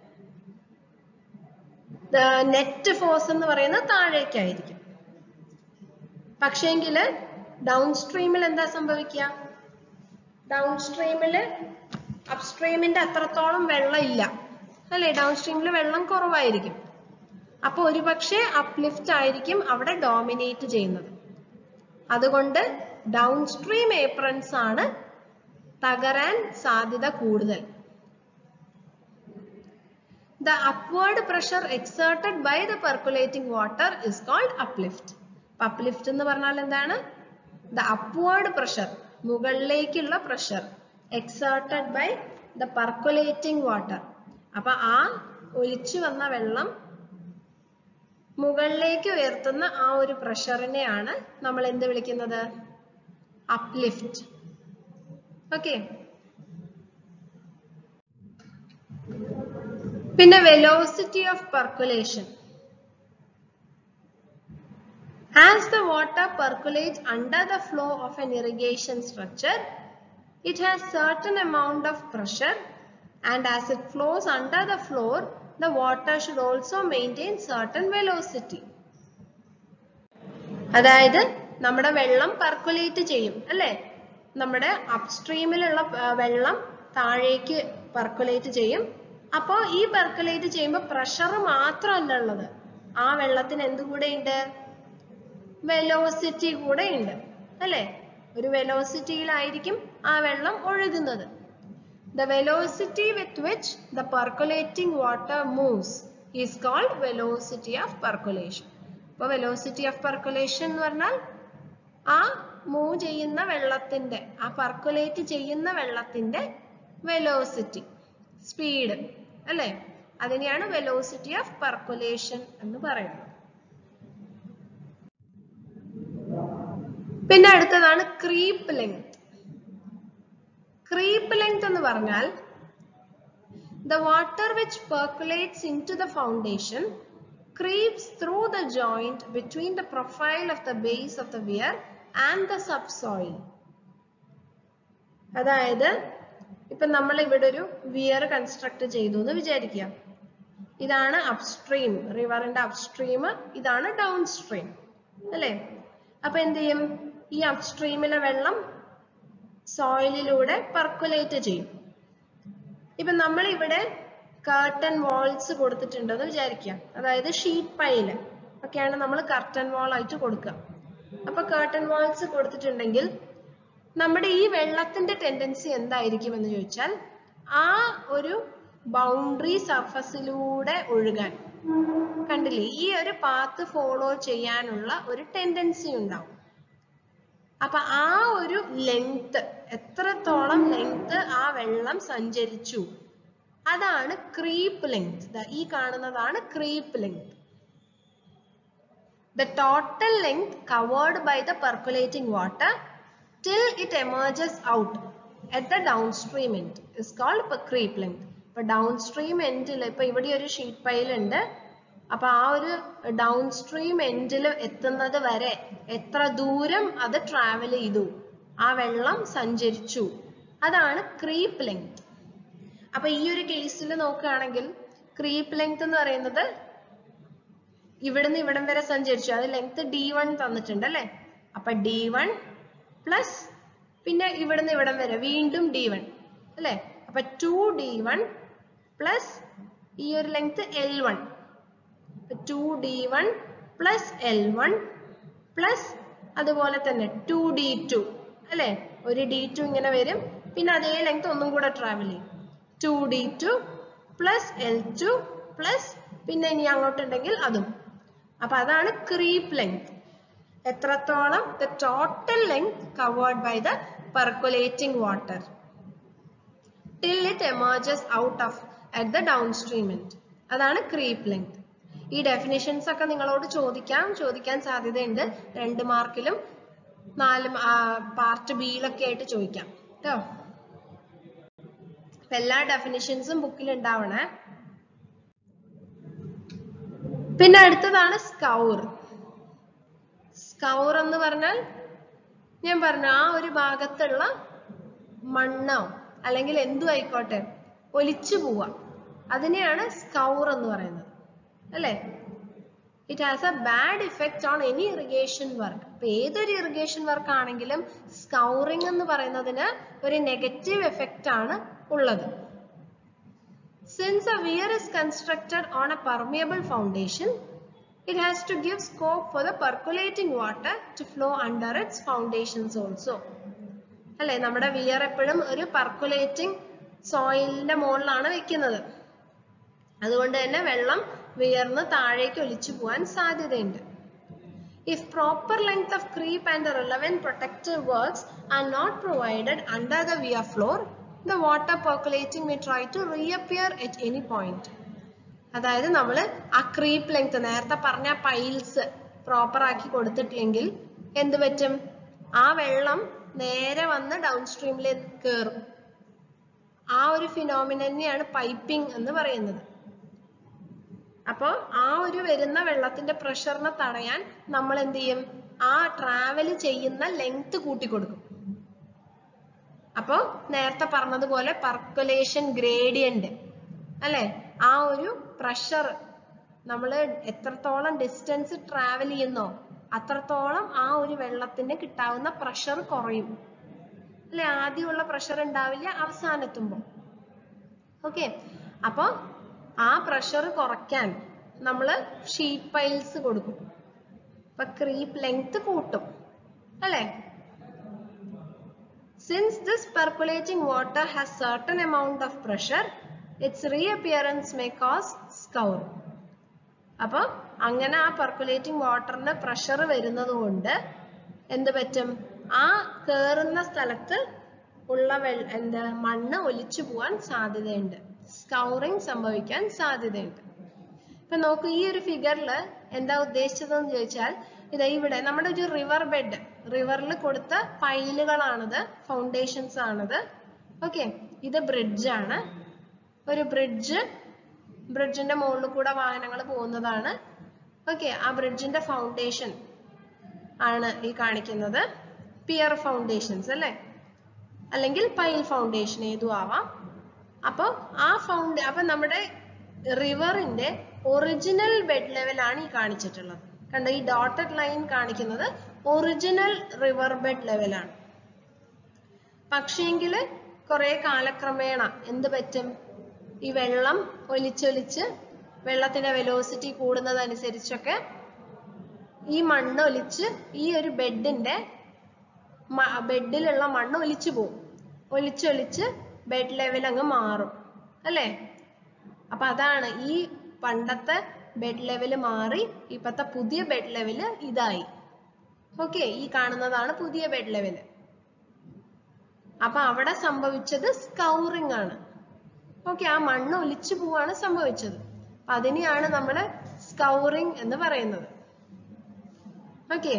നെറ്റ് ഫോഴ്സ് എന്ന് പറയുന്നത് താഴേക്കായിരിക്കും പക്ഷേങ്കിൽ ഡൗൺ സ്ട്രീമിൽ എന്താ സംഭവിക്കുക ഡൗൺ സ്ട്രീമില് അപ്സ്ട്രീമിന്റെ അത്രത്തോളം വെള്ളം ഇല്ല അല്ലേ ഡൗൺ സ്ട്രീമിൽ വെള്ളം കുറവായിരിക്കും അപ്പൊ ഒരുപക്ഷെ അപ്ലിഫ്റ്റ് ആയിരിക്കും അവിടെ ഡോമിനേറ്റ് ചെയ്യുന്നത് അതുകൊണ്ട് ഡൗൺ സ്ട്രീം ഏപ്രൻസ് ആണ് തകരാൻ സാധ്യത കൂടുതൽ The upward pressure exerted by the percolating water is called uplift. uplift എന്ന് പറഞ്ഞാൽ എന്താണ് the upward pressure മുകളിലേക്കുള്ള pressure exerted by the percolating water. അപ്പൊ ആ ഒലിച്ചു വന്ന വെള്ളം മുകളിലേക്ക് ഉയർത്തുന്ന ആ ഒരു പ്രഷറിനെയാണ് നമ്മൾ എന്ത് വിളിക്കുന്നത് അപ്ലിഫ്റ്റ് ഓക്കെ പിന്നെ velocity of percolation As the water percolates under the flow of an irrigation structure, it has certain amount of pressure and as it flows under the floor, the water should also maintain certain velocity. അതായത് നമ്മുടെ വെള്ളം percolate ചെയ്യും അല്ലേ നമ്മുടെ അപ്സ്ട്രീമിലുള്ള വെള്ളം താഴേക്ക് percolate ചെയ്യും അപ്പോൾ ഈ പെർക്കുലേറ്റ് ചെയ്യുമ്പോൾ പ്രഷർ മാത്രമല്ല ഉള്ളത് ആ വെള്ളത്തിന് എന്ത് കൂടെ ഉണ്ട് വെലോസിറ്റി കൂടെ ഉണ്ട് അല്ലേ ഒരു വെലോസിറ്റിയിലായിരിക്കും ആ വെള്ളം ഒഴുകുന്നത് The velocity with which the percolating water moves is called velocity of percolation. അപ്പോൾ velocity of percolation എന്ന് പറഞ്ഞാൽ ആ മൂവ് ചെയ്യുന്ന വെള്ളത്തിന്റെ ആ പെർക്കുലേറ്റ് ചെയ്യുന്ന വെള്ളത്തിന്റെ വെലോസിറ്റി സ്പീഡ് അല്ലേ അതിനെയാണ് വെലോസിറ്റി ഓഫ് പെർക്കുലേഷൻ എന്ന് പറയുന്നത് പിന്നെ അടുത്തതാണ് ക്രീപ്പ് ലെങ്ത് ക്രീപ്പ് ലെങ്ത് എന്ന് പറഞ്ഞാൽ the water which percolates into the foundation creeps through the joint between the profile of the base of the weir and the subsoil. അതായത് ഇപ്പൊ നമ്മൾ ഇവിടെ ഒരു വിയർ കൺസ്ട്രക്ട് ചെയ്തു എന്ന് വിചാരിക്കുക ഇതാണ് അപ്സ്ട്രീം റിവറിന്റെ അപ്സ്ട്രീം ഇതാണ് ഡൗൺ സ്ട്രീം അല്ലേ അപ്പൊ എന്ത് ചെയ്യും ഈ അപ്സ്ട്രീമിലെ വെള്ളം സോയിലിലൂടെ പെർക്കുലേറ്റ് ചെയ്യും ഇപ്പൊ നമ്മൾ ഇവിടെ കർട്ടൻ വാൾസ് കൊടുത്തിട്ടുണ്ടെന്ന് വിചാരിക്കാം അതായത് ഷീറ്റ് പൈല് ഒക്കെയാണ് നമ്മൾ കർട്ടൻ വാൾ ആയിട്ട് കൊടുക്കുക അപ്പൊ കർട്ടൻ വാൾസ് കൊടുത്തിട്ടുണ്ടെങ്കിൽ നമ്മുടെ ഈ വെള്ളത്തിന്റെ ടെൻഡൻസി എന്തായിരിക്കും എന്ന് ചോദിച്ചാൽ ആ ഒരു ബൗണ്ടറി സർഫസിലൂടെ ഒഴുകാൻ കണ്ടില്ലേ ഈ ഒരു പാത്ത് ഫോളോ ചെയ്യാനുള്ള ഒരു ടെൻഡൻസി ഉണ്ടാവും അപ്പൊ ആ ഒരു ലെങ്ത് എത്രത്തോളം ലെങ്ത് ആ വെള്ളം സഞ്ചരിച്ചു അതാണ് ക്രീപ്പ് ലെങ്ത് ഈ കാണുന്നതാണ് creep length The total length covered by the percolating water till it emerges out at the downstream end is called creep length. ഇപ്പൊ ഡൗൺസ്ട്രീം എൻഡിൽ ഇപ്പൊ ഇവിടെ ഒരു ഷീറ്റ് പൈൽ ഉണ്ട് അപ്പൊ ആ ഒരു ഡൗൺസ്ട്രീം എൻഡിൽ എത്തുന്നത് വരെ എത്ര ദൂരം അത് ട്രാവൽ ചെയ്തു ആ വെള്ളം സഞ്ചരിച്ചു അതാണ് ക്രീപ്പ് ലെങ്ത് അപ്പൊ ഈ ഒരു കേസിൽ നോക്കുകയാണെങ്കിൽ ക്രീപ്പ് ലെങ്ത് എന്ന് പറയുന്നത് ഇവിടുന്ന് ഇവിടം വരെ സഞ്ചരിച്ചു അത് ലെങ്ത് ഡി വൺ തന്നിട്ടുണ്ട് അല്ലെ അപ്പൊ ഡി വൺ പ്ലസ് പിന്നെ ഇവിടുന്ന് ഇവിടം വരെ വീണ്ടും ഡി വൺ അല്ലെ അപ്പൊ ടു ഡി വൺ പ്ലസ് ഈ ഒരു length L one two D one plus L one plus അതുപോലെ തന്നെ ടു ഡി ടു അല്ലെ ഒരു ഡി ടു ഇങ്ങനെ വരും പിന്നെ അതേ ലെങ്ത് ഒന്നും കൂടെ ട്രാവൽ ചെയ്യും two D two plus L two plus പിന്നെ ഇനി അങ്ങോട്ടുണ്ടെങ്കിൽ അതും അപ്പൊ അതാണ് ക്രീപ്പ് ലെങ്ത് എത്രത്തോളം the total length covered by the percolating water till it emerges out of at the downstream end അതാണ് ക്രീപ്പ് ലെങ്ത് ഈ ഡെഫിനിഷൻസ് ഒക്കെ നിങ്ങളോട് ചോദിക്കാം ചോദിക്കാൻ സാധ്യതയുണ്ട് രണ്ട് മാർക്കിലും നാല് പാർട്ട് ബിയിലൊക്കെ ആയിട്ട് ചോദിക്കാം കേട്ടോ അപ്പൊ എല്ലാ ഡെഫിനിഷൻസും ബുക്കിൽ ഉണ്ടാവണേ പിന്നെ അടുത്തതാണ് സ്കൗർ സ്കൗർ എന്ന് പറഞ്ഞാൽ ഞാൻ പറഞ്ഞു ആ ഒരു ഭാഗത്തുള്ള മണ്ണോ അല്ലെങ്കിൽ എന്തു ആയിക്കോട്ടെ ഒലിച്ചു പോവാ അതിനെയാണ് സ്കൗർ എന്ന് പറയുന്നത് അല്ലേ it has a bad effect on any irrigation work അപ്പൊ ഏതൊരു ഇറിഗേഷൻ വർക്ക് ആണെങ്കിലും സ്കൗറിംഗ് എന്ന് പറയുന്നതിന് ഒരു നെഗറ്റീവ് എഫക്റ്റ് ആണ് ഉള്ളത് Since a weir is constructed on a permeable foundation, it has to give scope for the percolating water to flow under its foundations also. അല്ലെ നമ്മുടെ വിയർ എപ്പോഴും ഒരു പെർക്കുലേറ്റിംഗ് സോയിലിന്റെ മുകളിലാണ് വെക്കുന്നത് അതുകൊണ്ട് തന്നെ വെള്ളം വിയർന്ന് താഴേക്ക് ഒലിച്ചു പോകാൻ സാധ്യതയുണ്ട് If proper length of creep and the relevant protective works are not provided under the weir floor, the water percolating may try to reappear at any point. അതായത് നമ്മൾ ആ ക്രീപ്പ് ലെങ്ത് നേരത്തെ പറഞ്ഞ പൈൽസ് പ്രോപ്പർ ആക്കി കൊടുത്തിട്ടില്ലെങ്കിൽ എന്ത് പറ്റും ആ വെള്ളം നേരെ വന്ന് ഡൗൺ സ്ട്രീമിലേക്ക് കയറും ആ ഒരു ഫിനോമിന തന്നെയാണ് പൈപ്പിംഗ് എന്ന് പറയുന്നത് അപ്പോൾ ആ ഒരു വരുന്ന വെള്ളത്തിന്റെ പ്രഷറിനെ തടയാൻ നമ്മൾ എന്ത് ചെയ്യും ആ ട്രാവൽ ചെയ്യുന്ന ലെങ്ത് കൂട്ടി കൊടുക്കും അപ്പോൾ നേരത്തെ പറഞ്ഞതുപോലെ പർക്കുലേഷൻ ഗ്രേഡിയന്റ് അല്ലെ ആ ഒരു പ്രഷർ നമ്മൾ എത്രത്തോളം ഡിസ്റ്റൻസ് ട്രാവൽ ചെയ്യുന്നോ അത്രത്തോളം ആ ഒരു വെള്ളത്തിന് കിട്ടാവുന്ന പ്രഷർ കുറയും അല്ലെ ആദ്യമുള്ള പ്രഷർ ഉണ്ടാവില്ല അവസാനെത്തുമ്പോൾ ഓക്കെ അപ്പോൾ ആ പ്രഷർ കുറയ്ക്കാൻ നമ്മൾ ഷീറ്റ് പൈൽസ് കൊടുക്കും അപ്പൊ ക്രീപ്പ് ലെങ്ത് കൂട്ടും അല്ലേ Since this percolating water has certain amount of pressure, its reappearance may cause scouring. അപ്പൊ അങ്ങനെ ആ പെർക്കുലേറ്റിംഗ് വാട്ടറിന് പ്രഷർ വരുന്നത് കൊണ്ട് എന്ത് പറ്റും ആ കേറുന്ന സ്ഥലത്ത് ഉള്ള വെള്ള എന്താ മണ്ണ് ഒലിച്ചു പോവാൻ സാധ്യതയുണ്ട് സ്കൗറിങ് സംഭവിക്കാൻ സാധ്യതയുണ്ട് ഇപ്പൊ നോക്കൂ ഈ ഒരു ഫിഗറിൽ എന്താ ഉദ്ദേശിച്ചതെന്ന് ചോദിച്ചാൽ ഇതാ ഇവിടെ നമ്മുടെ ഒരു റിവർ ബെഡ് റിവറിൽ കൊടുത്ത പൈലുകളാണിത് ഫൗണ്ടേഷൻസ് ആണിത് ഓക്കെ ഇത് ബ്രിഡ്ജ് ആണ് ഒരു ബ്രിഡ്ജ് ബ്രിഡ്ജിന്റെ മുകളിൽ കൂടെ വാഹനങ്ങൾ പോകുന്നതാണ് ഓക്കെ ആ ബ്രിഡ്ജിന്റെ ഫൗണ്ടേഷൻ ആണ് ഈ കാണിക്കുന്നത് പിയർ ഫൗണ്ടേഷൻസ് അല്ലേ അല്ലെങ്കിൽ പൈൽ ഫൗണ്ടേഷൻ ഏതും ആവാം അപ്പോൾ ആ ഫൗണ്ട് അപ്പൊ നമ്മുടെ റിവറിന്റെ ഒറിജിനൽ ബെഡ് ലെവലാണ് ഈ കാണിച്ചിട്ടുള്ളത് കണ്ടോ ഈ ഡോട്ടഡ് ലൈൻ കാണിക്കുന്നത് ഒറിജിനൽ റിവർ ബെഡ് ലെവലാണ് പക്ഷേങ്കിൽ കുറെ കാലക്രമേണ എന്ത് പറ്റും ഈ വെള്ളം ഒലിച്ചൊലിച്ച് വെള്ളത്തിന്റെ വെലോസിറ്റി കൂടുന്നതനുസരിച്ചൊക്കെ ഈ മണ്ണ് ഒലിച്ച് ഈ ഒരു ബെഡിന്റെ ബെഡിലുള്ള മണ്ണ് ഒലിച്ചു പോകും ഒലിച്ചൊലിച്ച് ബെഡ് ലെവൽ അങ്ങ് മാറും അല്ലേ അപ്പൊ അതാണ് ഈ പണ്ടത്തെ ബെഡ് ലെവൽ മാറി ഇപ്പത്തെ പുതിയ ബെഡ് ലെവല് ഇതായി ഓക്കെ ഈ കാണുന്നതാണ് പുതിയ ബെഡ് ലെവല് അപ്പൊ അവിടെ സംഭവിച്ചത് സ്കൗറിംഗ് ആണ് ഓക്കെ ആ മണ്ണ് ഒലിച്ചു പോവാണ് സംഭവിച്ചത് അപ്പൊ അതിനെയാണ് നമ്മൾ സ്കൗറിംഗ് എന്ന് പറയുന്നത് okay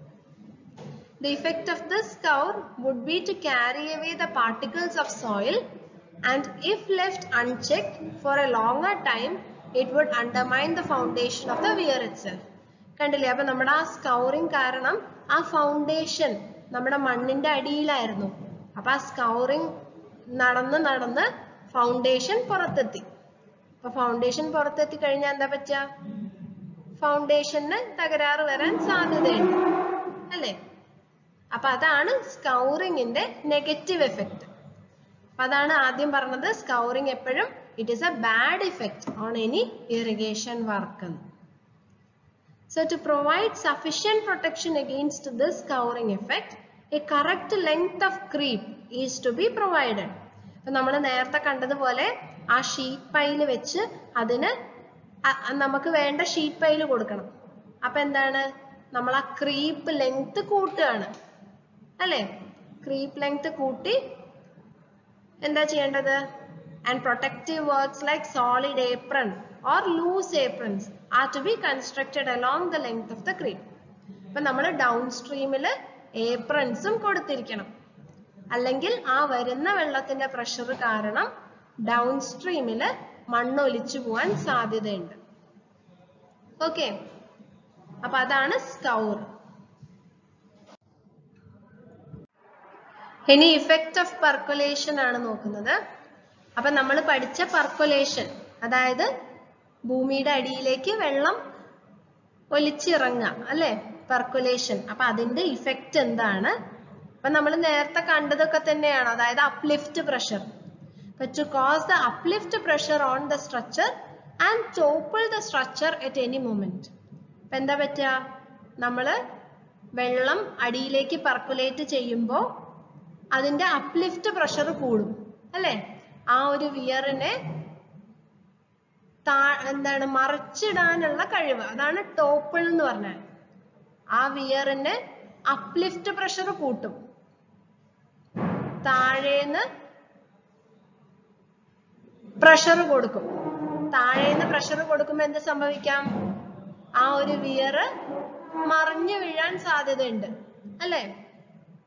The effect of this scour would be to carry away the particles of soil and if left unchecked for a longer time, it would undermine the foundation of the weir itself. കണ്ടില്ലേ അപ്പൊ നമ്മുടെ ആ സ്കൗറിംഗ് കാരണം ആ foundation നമ്മുടെ മണ്ണിന്റെ അടിയിലായിരുന്നു അപ്പൊ ആ സ്കൗറിംഗ് നടന്ന് നടന്ന് ഫൗണ്ടേഷൻ പുറത്തെത്തി അപ്പൊ ഫൗണ്ടേഷൻ പുറത്തെത്തി കഴിഞ്ഞാൽ എന്താ പറ്റുക ഫൗണ്ടേഷന് തകരാറ് വരാൻ സാധ്യതയുണ്ട് അല്ലേ അപ്പൊ അതാണ് സ്കൗറിങ്ങിന്റെ നെഗറ്റീവ് എഫക്റ്റ് അപ്പൊ അതാണ് ആദ്യം പറഞ്ഞത് സ്കൗറിങ് എപ്പോഴും it is a bad effect on any irrigation work എന്ന് So to provide sufficient protection against this scouring effect, a correct length of creep is to be provided. നമ്മൾ നേരത്തെ കണ്ടതുപോലെ ആ ഷീറ്റ് പൈല് വെച്ച് അതിന് നമുക്ക് വേണ്ട ഷീറ്റ് പൈല് കൊടുക്കണം അപ്പൊ എന്താണ് നമ്മൾ ആ ക്രീപ്പ് ലെങ്ത് കൂട്ടുകയാണ് അല്ലേ ക്രീപ്പ് ലെങ്ത് കൂട്ടി എന്താ ചെയ്യേണ്ടത് and protective works like solid apron or loose aprons are to be constructed along the length of the creep അപ്പൊ നമ്മൾ ഡൗൺ സ്ട്രീമിൽ ഏപ്രൺസും കൊടുത്തിരിക്കണം അല്ലെങ്കിൽ ആ വരുന്ന വെള്ളത്തിന്റെ പ്രഷർ കാരണം ഡൗൺ സ്ട്രീമിൽ മണ്ണൊലിച്ചു പോവാൻ സാധ്യതയുണ്ട് ഓക്കെ അപ്പൊ അതാണ് സ്കൗർ ഇനി ഇഫക്റ്റ് ഓഫ് പെർക്കുലേഷൻ ആണ് നോക്കുന്നത് അപ്പൊ നമ്മൾ പഠിച്ച പെർക്കുലേഷൻ അതായത് ഭൂമിയുടെ അടിയിലേക്ക് വെള്ളം ഒലിച്ചിറങ്ങുക അല്ലെ പെർക്കുലേഷൻ അപ്പൊ അതിന്റെ ഇഫക്റ്റ് എന്താണ് അപ്പൊ നമ്മൾ നേരത്തെ കണ്ടതൊക്കെ തന്നെയാണ് അതായത് uplift pressure to cause the uplift pressure on the structure and topple the structure at any moment അപ്പൊ എന്താ പറ്റുക നമ്മള് വെള്ളം അടിയിലേക്ക് പെർക്കുലേറ്റ് ചെയ്യുമ്പോൾ അതിന്റെ അപ്ലിഫ്റ്റ് പ്രഷർ കൂടും അല്ലെ ആ ഒരു വിയറിനെ താ എന്താണ് മറിച്ചിടാനുള്ള കഴിവ് അതാണ് ടോപ്പിൾ എന്ന് പറഞ്ഞാൽ ആ വിയറിന് അപ്ലിഫ്റ്റ് പ്രഷർ കൂട്ടും താഴേന്ന് പ്രഷർ കൊടുക്കും താഴേന്ന് പ്രഷർ കൊടുക്കുമ്പോൾ എന്ത് സംഭവിക്കാം ആ ഒരു വിയർ മറിഞ്ഞു വീഴാൻ സാധ്യതയുണ്ട് അല്ലേ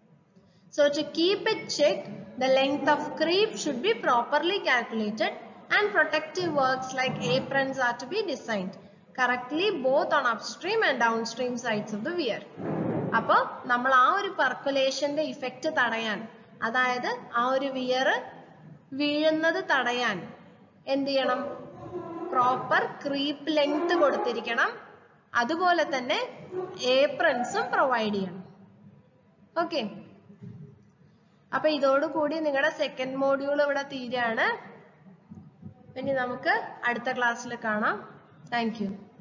So to keep it checked, the length of creep should be properly calculated and protective works like aprons are to be designed correctly both on upstream and downstream sides of the weir. അപ്പോൾ നമ്മൾ ആ ഒരു പെർക്കുലേഷന്റെ effect തടയാൻ അതായത് ആ ഒരു wear വീഴുന്നത് തടയാൻ എന്ത് ചെയ്യണം പ്രോപ്പർ ക്രീപ്പ് ലെങ്ത് കൊടുത്തിരിക്കണം അതുപോലെ തന്നെ ഏപ്രൻസും പ്രൊവൈഡ് ചെയ്യണം ഓക്കെ അപ്പൊ ഇതോടുകൂടി നിങ്ങളുടെ സെക്കൻഡ് മോഡ്യൂൾ ഇവിടെ തീരാണ് ഇനി നമുക്ക് അടുത്ത ക്ലാസ്സിൽ കാണാം താങ്ക് യു